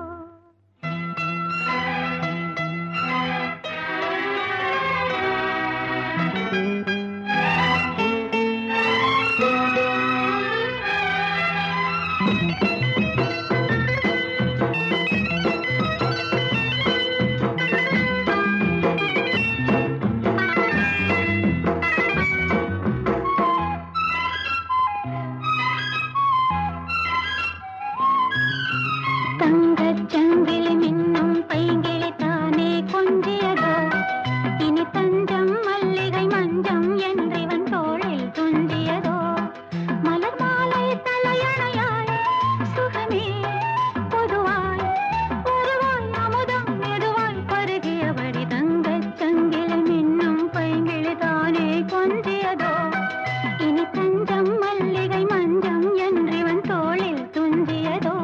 தங்கச் சங்கிலி மின்னும் பைங்கிளி தானே கொஞ்சியதோ இனி தஞ்சம் மல்லிகை மஞ்சம் என்றிவன் தோளில் துஞ்சியதோ மலர் மாலை தலையணையாய் சுகமே பொதுவாய் ஒருவாய் அமுதம் மெதுவாய் பருகியபடி தங்கச் சங்கிலி மின்னும் பைங்கிளி தானே கொஞ்சியதோ இனி தஞ்சம் மல்லிகை மஞ்சம் என்றிவன் தோளில் துஞ்சியதோ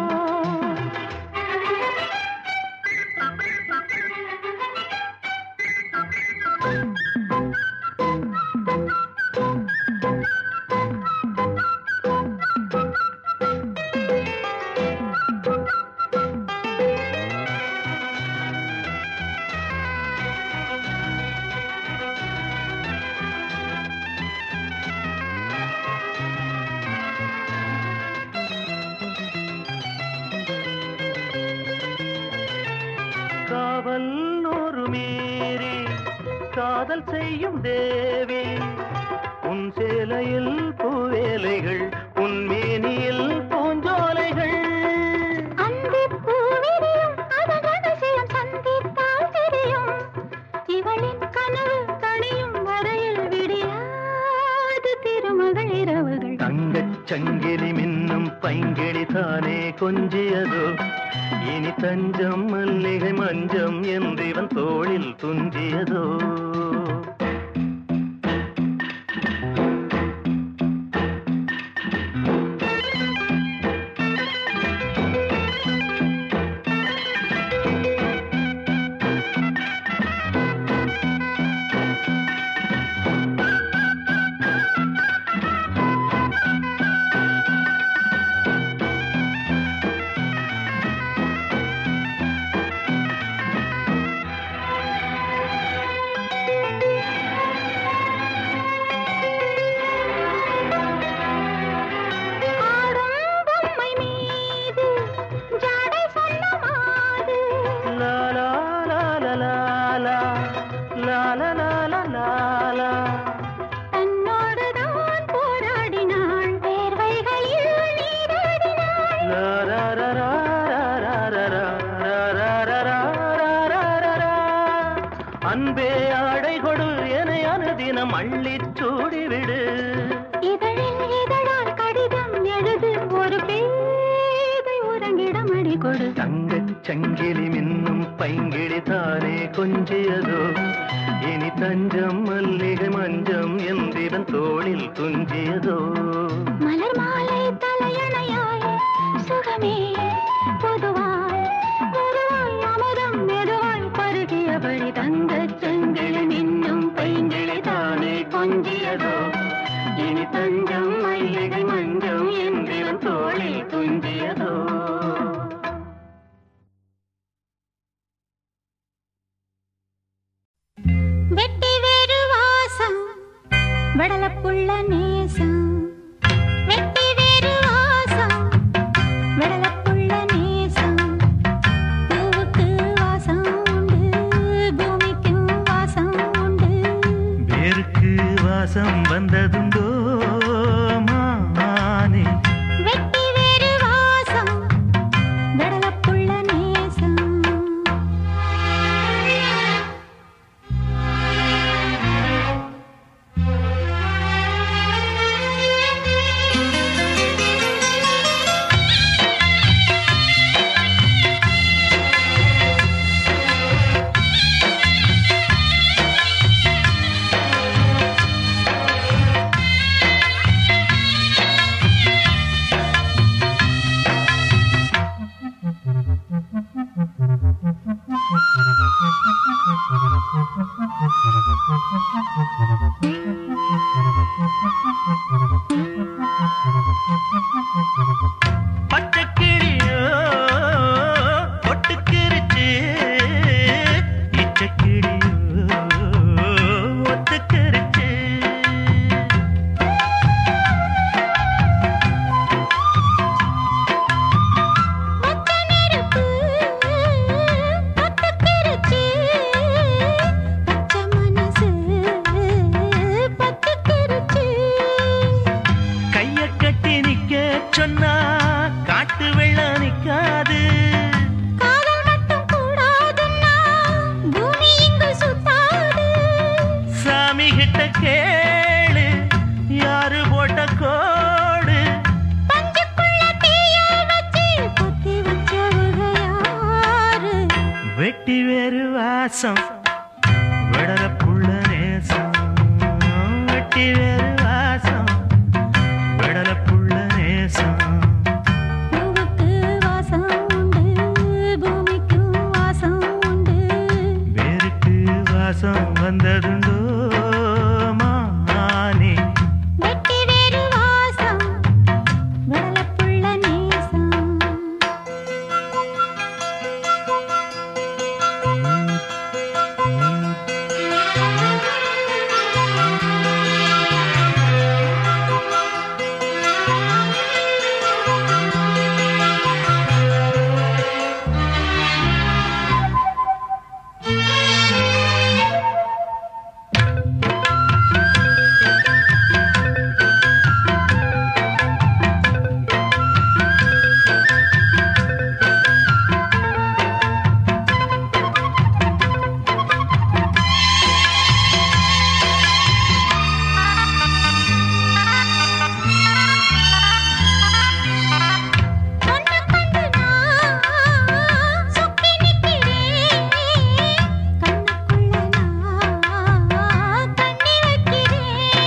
காவல் ஒரு மீறி காதல் செய்யும் தேவி உன் சேலையில் பூவேலைகள் உன் மேனியில் பூஞ்சோலைகள் அந்திப் பூவிரியும் அதன் ரகசியம் சந்தித்தால் தெரியும். இவளின் கனவு கனியும் வரையில் விடியாது திருமகள் இரவுகள் தங்கச் சங்கிலி மின்னும் பைங்கிளி தானே கொஞ்சியதோ இனி தஞ்சம் மல்லிகை மஞ்சம் என்றிவன் தோளில் துஞ்சியதோ அன்பே ஆடை கொடு என அனுதினம் அள்ளிச் சூடிவிடு இதழில் இதழால் கடிதம் எழுது ஒரு பேதை உறங்கிடம் அடி கொடு தங்கச் சங்கிலி மின்னும் பைங்கிழி தானே கொஞ்சியதோ இனி தஞ்சம் மல்லிகை மஞ்சம் எந்திரன் தோளில் துஞ்சியதோ மலர் மாலை தலையணையாய் சுகமே பொதுவாய் பொதுவாய் அமுதம் மெதுவாய் பருகியபடி தங்கச் செங்கிழி மின்னும் பைங்கிழி தானே கொஞ்சியதோ இனி தஞ்சம் மல்லிகை மஞ்சம் எந்திரன் தோளில் துஞ்சியதோ வெட்டி வேறு வாசம் வடலப்புள்ள நேசம் வெட்டி வேறு வாசம் வடலப்புள்ள நேசம் பூவுக்கு வாசம் உண்டு பூமிக்கும் வாசம் உண்டு வேருக்கு வாசம் வந்ததுண்டோ மானே வெட்டி வேறு வாசம் வடலப்புள்ள நேசம் பச்சைக்கிளியோ ஒட்டுக்கிருச்சு இச்சக்கிளியோ ஒத்துக்கிருச்சு பச்சை நெருப்பு பத்துக்கிருச்சு பச்சை மனசு பத்துக்கிருச்சு கைய கட்டி நிக்க சொன்னா காட்டு வெள்ளம் நிக்காது காதல் மட்டும் கூடாதுன்னா பூமி இங்கு சுத்தாது சாமி கிட்ட கேளு யாரு போட்ட கோடு பஞ்சுக்குள்ள தீய வச்சு குத்தி வச்சவங்க யாரு வெட்டி வேறு வாசம் விடற புள்ள நேசம் வெட்டி வேறு வாசம் விடற புள்ள நேசம் பூவுக்கு வாசம் உண்டு பூமிக்கும் வாசம் உண்டு வேருக்கு வாசம் வந்ததுண்டோ மானே வெட்டி வேறு வாசம் வடலப்புள்ள நேசம் ஒன்னு கண்டு நான் சுக்கி நிக்கிறேன் கண்ணுக்குள்ள நான் தண்ணி வைக்கிறேன்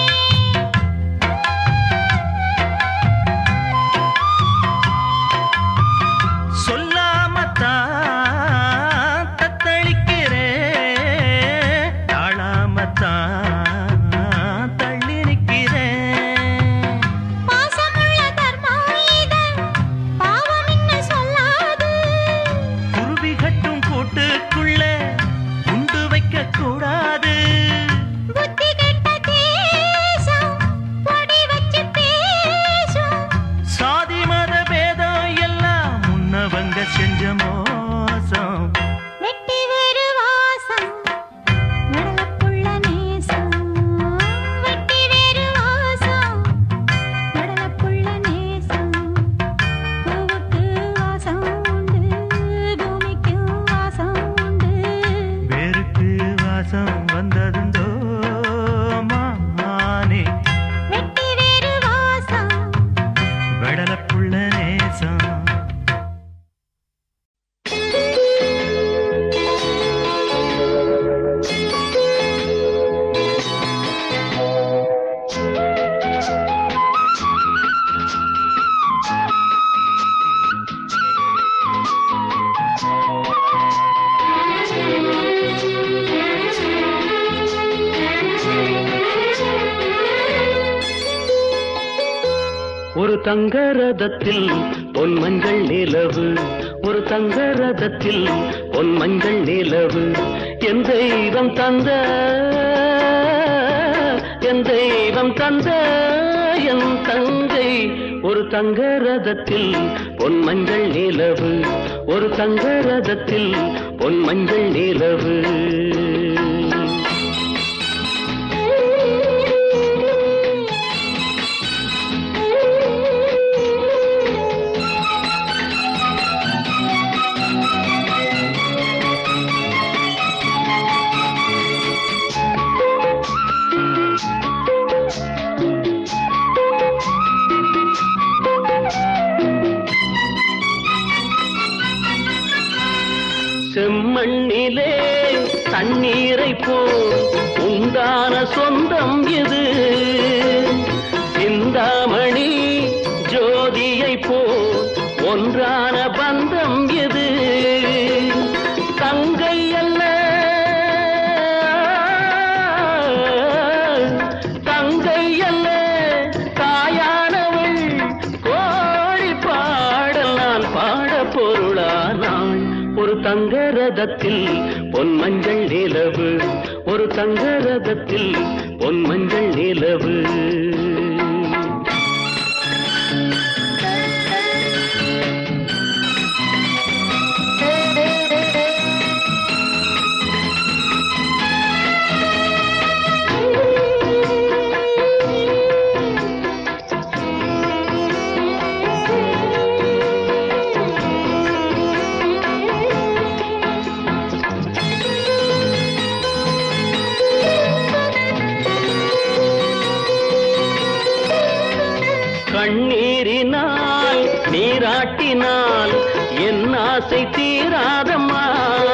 சொல்லாமத்தான் தத்தளிக்கிறேன் தாழாமத்தான் தள்ளி நிற்கிறேன் பாசமுள்ள தர்மம் இது பாவம் இன்னும் சொல்லாது குருவி கட்டும் கூட்டுக்குள்ள குண்டு வைக்க கூடாது புத்தி கெட்ட தேசம் பொடி வச்சு பேசும் சாதி மத பேதம் எல்லாம் முன்னவங்க செஞ்ச மோசம் வெட்டி வேறு வாசம் வடலப்புள்ள நேசம் வெட்டி வேறு வாசம் வடலப்புள்ள நேசம் பூவுக்கு வாசம் உண்டு பூமிக்கு வாசம் உண்டு வேருக்கு வாசம் தங்க ரதத்தில் பொன் மஞ்சள் நிலவு ஒரு தங்க ரதத்தில் பொன் மஞ்சள் நிலவு என் தெய்வம் தந்த என் தெய்வம் தந்த என் தங்கை ஒரு தங்க ரதத்தில் பொன் மஞ்சள் நிலவு ஒரு தங்க ரதத்தில் பொன் மஞ்சள் நிலவு செம்மண்ணிலே தண்ணீரை போல் உண்டான சொந்தம் எது சிந்தாமணி ஜோதியை போல் ஒன்றான பந்தம் எது தங்கை அல்ல தங்கை அல்ல தாயானவள் கோழி பாடல் நான் பாட பொருளானாள் ஒரு தங்க ரதத்தில் பொன் மஞ்சள் நிலவு ஒரு தங்க ரதத்தில் பொன் மஞ்சள் நிலவு கண்ணீரினால் நீராட்டினால் என் ஆசை தீராதம்மா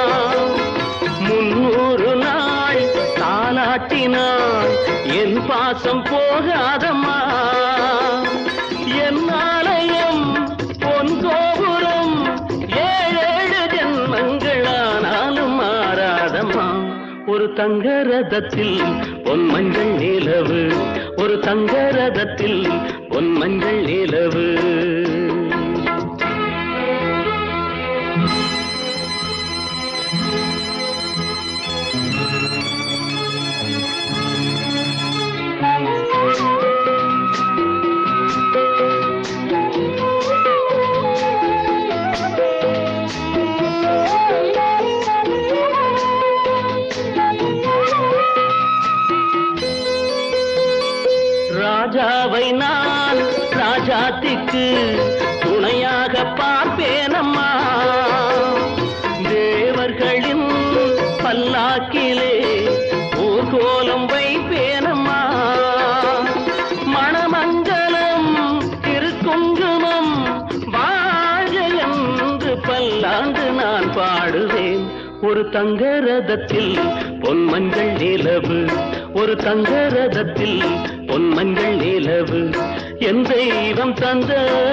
முன்னூறு நாள் தாலாட்டினால் என் பாசம் போகாதம்மா என் ஆலயம் பொன் கோபுரம் ஏழேழு ஜென்மங்களானாலும் மாறாதம்மா ஒரு தங்க ரதத்தில் பொன் மஞ்சள் நிலவு ஒரு தங்க ரதத்தில் பொன் மஞ்சள் நிலவு ராஜாவை நான் ராஜாத்திக்கு துணையாக பார்ப்பேனம்மா தேவர்களின் பல்லாக்கிலே ஊர்கோலம் வைப்பேனம்மா மணமங்கலம் திருக்குங்குமம் வாழ என்று பல்லாண்டு நான் பாடுவேன் ஒரு தங்க ரதத்தில் பொன் மஞ்சள் நிலவு ஒரு தங்க ரதத்தில் பொன் மஞ்சள் நிலவு என் தெய்வம் தந்த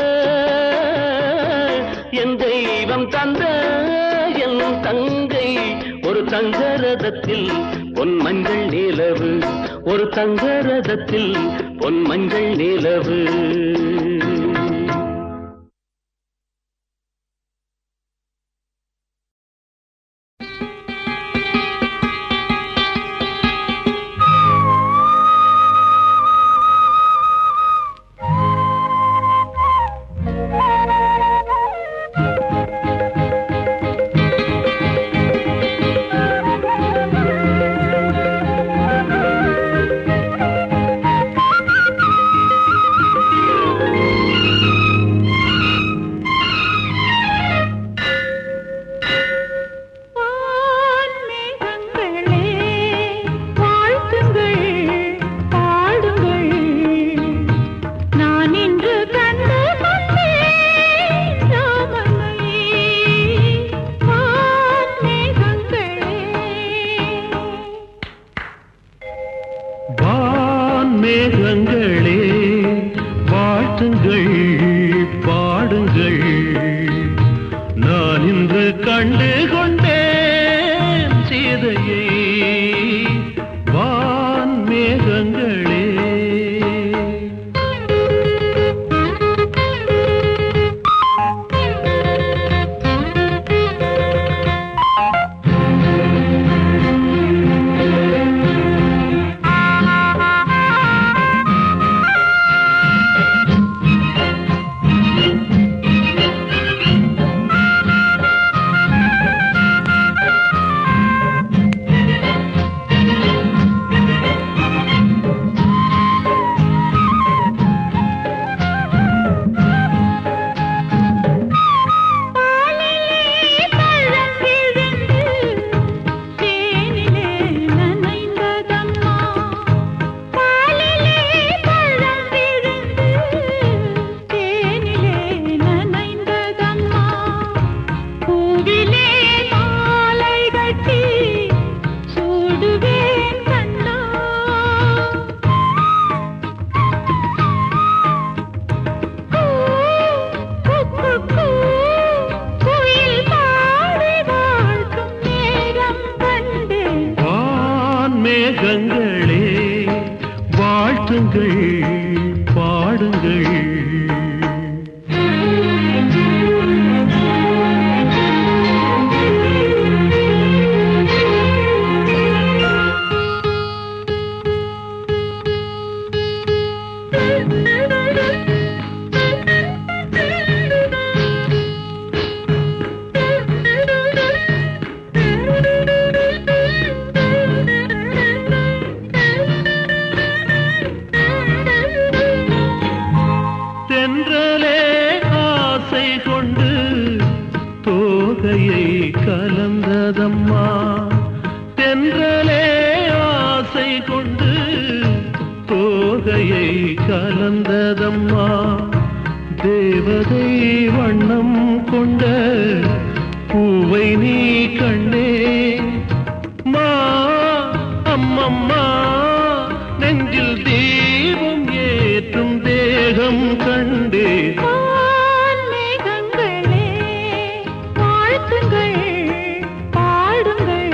என் தெய்வம் தந்த என் தங்கை ஒரு தங்க ரதத்தில் பொன் மஞ்சள் நிலவு ஒரு தங்க ரதத்தில் பொன் மஞ்சள் நிலவு வான்மேகங்களே, வாழ்த்துங்கள், பாடுங்கள். நான் இன்று கண்டு கொண்டேன் ராமனை. வான்மேகங்களே, வான்மேகங்களே வாழ்த்துங்கள் பாடுங்கள் நான் இன்று கண்டு கொண்டேன் சீதையை வான்மேகங்களே பாடுங்கள் பாடுங்கள் தென்றலே ஆசை கொண்டு தோகையை கலந்ததம்மா தென்றலே ஆசை கொண்டு தோகையை கலந்ததம்மா தேவதை வண்ணம் கொண்ட பூவை நீ கண்டே மா அம்மம்மா நெஞ்சில் தீபம் ஏற்றும் தேகம் கண்டே மேகங்களே வாழ்த்துங்கள் பாடுங்கள்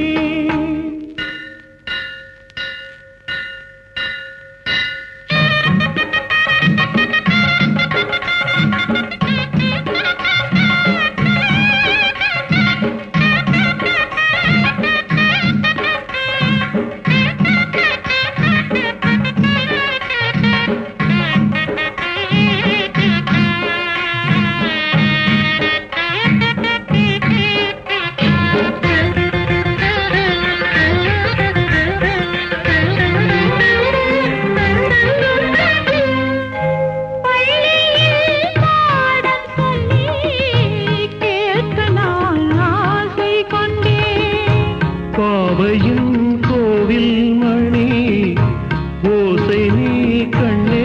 பள்ளியில் பாடம் சொல்லி கேட்க நான் ஆசை கொண்டேன் பாவையின் கோவில் மணி ஓசை நீ கண்ணே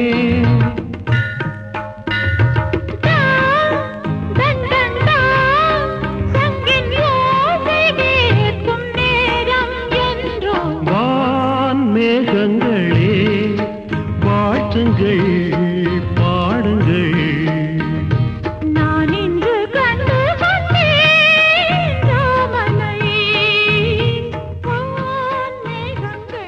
தன் தன் தான் சங்கின் ஓசை கேட்கும் நேரம் என்றோ வான் மேகங்களே வாழ்த்துங்கள் பாடுங்கள் நான் இன்று கண்டு கொண்டேன் ராமனை வான் மேகங்களே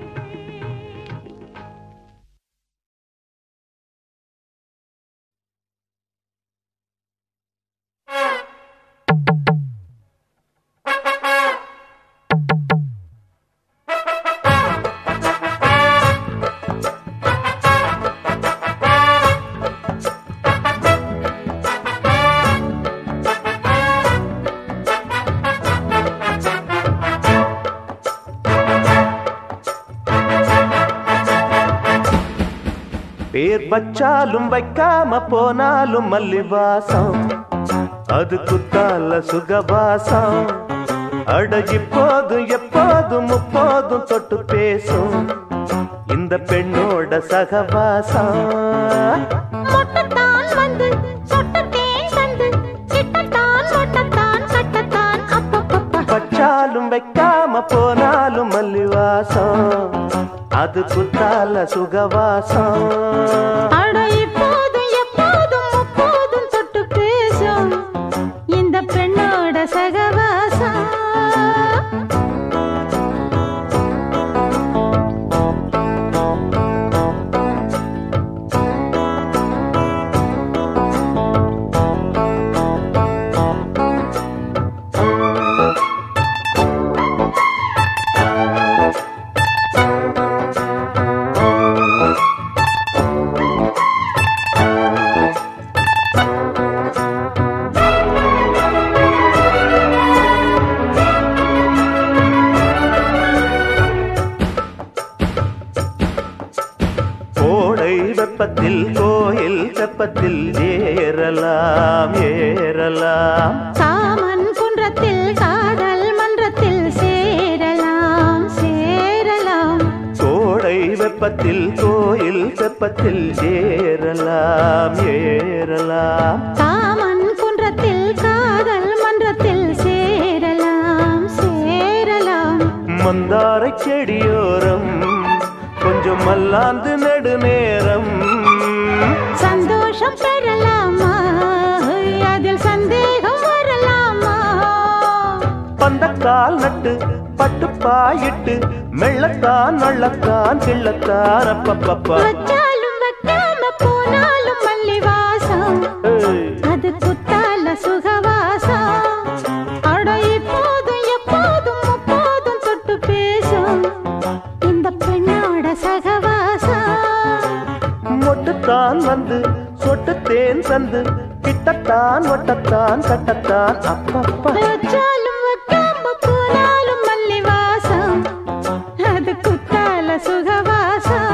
பேர் வச்சாலும் வைக்காம போனாலும் மல்லிவாசம் அது குத்தால சுகவாசம் அட இப்போதும் எப்போதும் முப்போதும் தொட்டு பேசும் இந்த பெண்ணோட சகவாசம் மொட்டத்தான் வந்து சொட்டத்தேன் தந்து கிட்டத்தான் மொட்டத்தான் கட்டத்தான் அப்பப்பப்பா வச்சாலும் வைக்காம போனாலும் மல்லிவாசம் அது குத்தால சுகவாசம் அட இப்போதும் எப்போதும் முப்போதும் தொட்டு பேசும் இந்த பெண்ணோட சகவாசம் கோடை வெப்பத்தில் கோயில் தெப்பத்தில் ஏறலாம் ஏறலாம் காமன் குன்றத்தில் காதல் மன்றத்தில் சேரலாம் சேரலாம் கோடை வெப்பத்தில் கோயில் தெப்பத்தில் ஏறலாம் ஏறலாம் காமன் குன்றத்தில் காதல் மன்றத்தில் சேரலாம் சேரலாம் மந்தாரை செடியோரம் கொஞ்சம் மல்லாந்து நெடுநேரம் சந்தோஷம் பெறலாமா அதில் சந்தேகம் வரலாமா பந்த கால் நட்டு பட்டு பாயிட்டு மெள்ளத்தான் நள்ளத்தான் கிள்ளத்தான் அப்பப்பப்பா வச்சாலும் வைக்காம போனாலும் மல்லி வாசம் ஏய், அது குத்தால சுகவாசம் அட இப்போதும் எப்போதும் முப்போதும் தொட்டு பேசும் இந்த பெண்ணோட சகவாசம் மொட்டுத்தான் வந்து சொட்டு தேன் சந்து கிட்டத்தான் ஒட்டத்தான் கட்டத்தான் அப்பப்பா வச்சாலும் வைக்காம போனாலும் மல்லி வாசம் அது குத்தால சுகவாசம்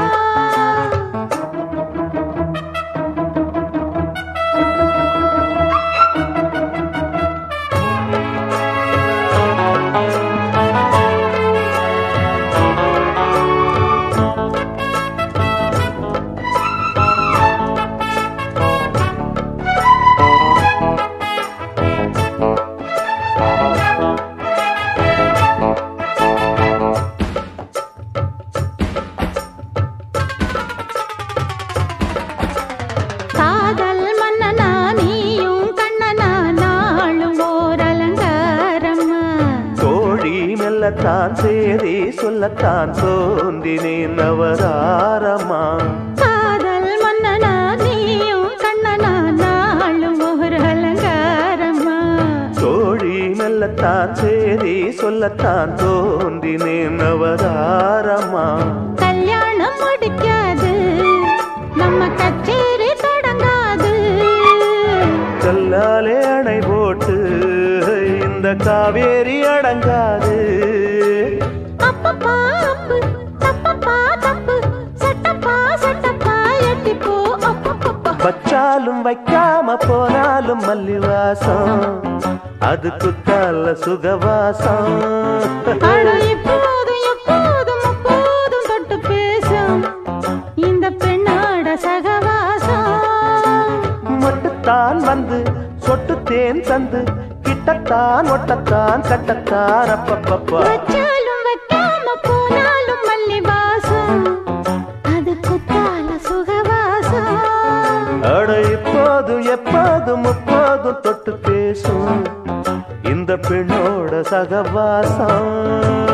காதல் மன்னனா நீயும் கண்ணனா நாளும் ஓர் அலங்காரம்மா கோழி மெல்லத்தான் சேரி சொல்லத்தான் தோன்றினேன் நவதாரமா காதல் மன்னனா நீயும் கண்ணனா நாளும் ஓர் அலங்காரம்மா கோழி மெல்லத்தான் சேரி சொல்லத்தான் தோன்றினேன் நவதாரமா கல்யாணம் முடிக்காது நம்ம கச்சேரி தொடங்காது கல்லாலே அணை போட்டு இந்த காவேரி அடங்காது அப்பப்பா அப்பு தப்பப்பா தப்பு சட்டப்பா சட்டப்பா எட்டிப்போ அப்பப்பப்பா வச்சாலும் வைக்காம போனாலும் மல்லிவாசம் அது குத்தால சுகவாசம் அட இப்போதும் எப்போதும் அப்போதும் தொட்டு பேசும் இந்த பெண்ணோட சகவாசம் மட்டுத்தான் வந்து சொட்டு தேன் தந்து கிட்டத்தான் ஒட்டத்தான் கட்டத்தான் அப்பப்பப்பா வச்சாலும் வைக்காம போனாலும் மல்லி வாசம் அது குத்தால சுகவாசம் அட இப்போதும் எப்போதும் முப்போதும் தொட்டு பேசும் இந்த பெண்ணோட சகவாசம்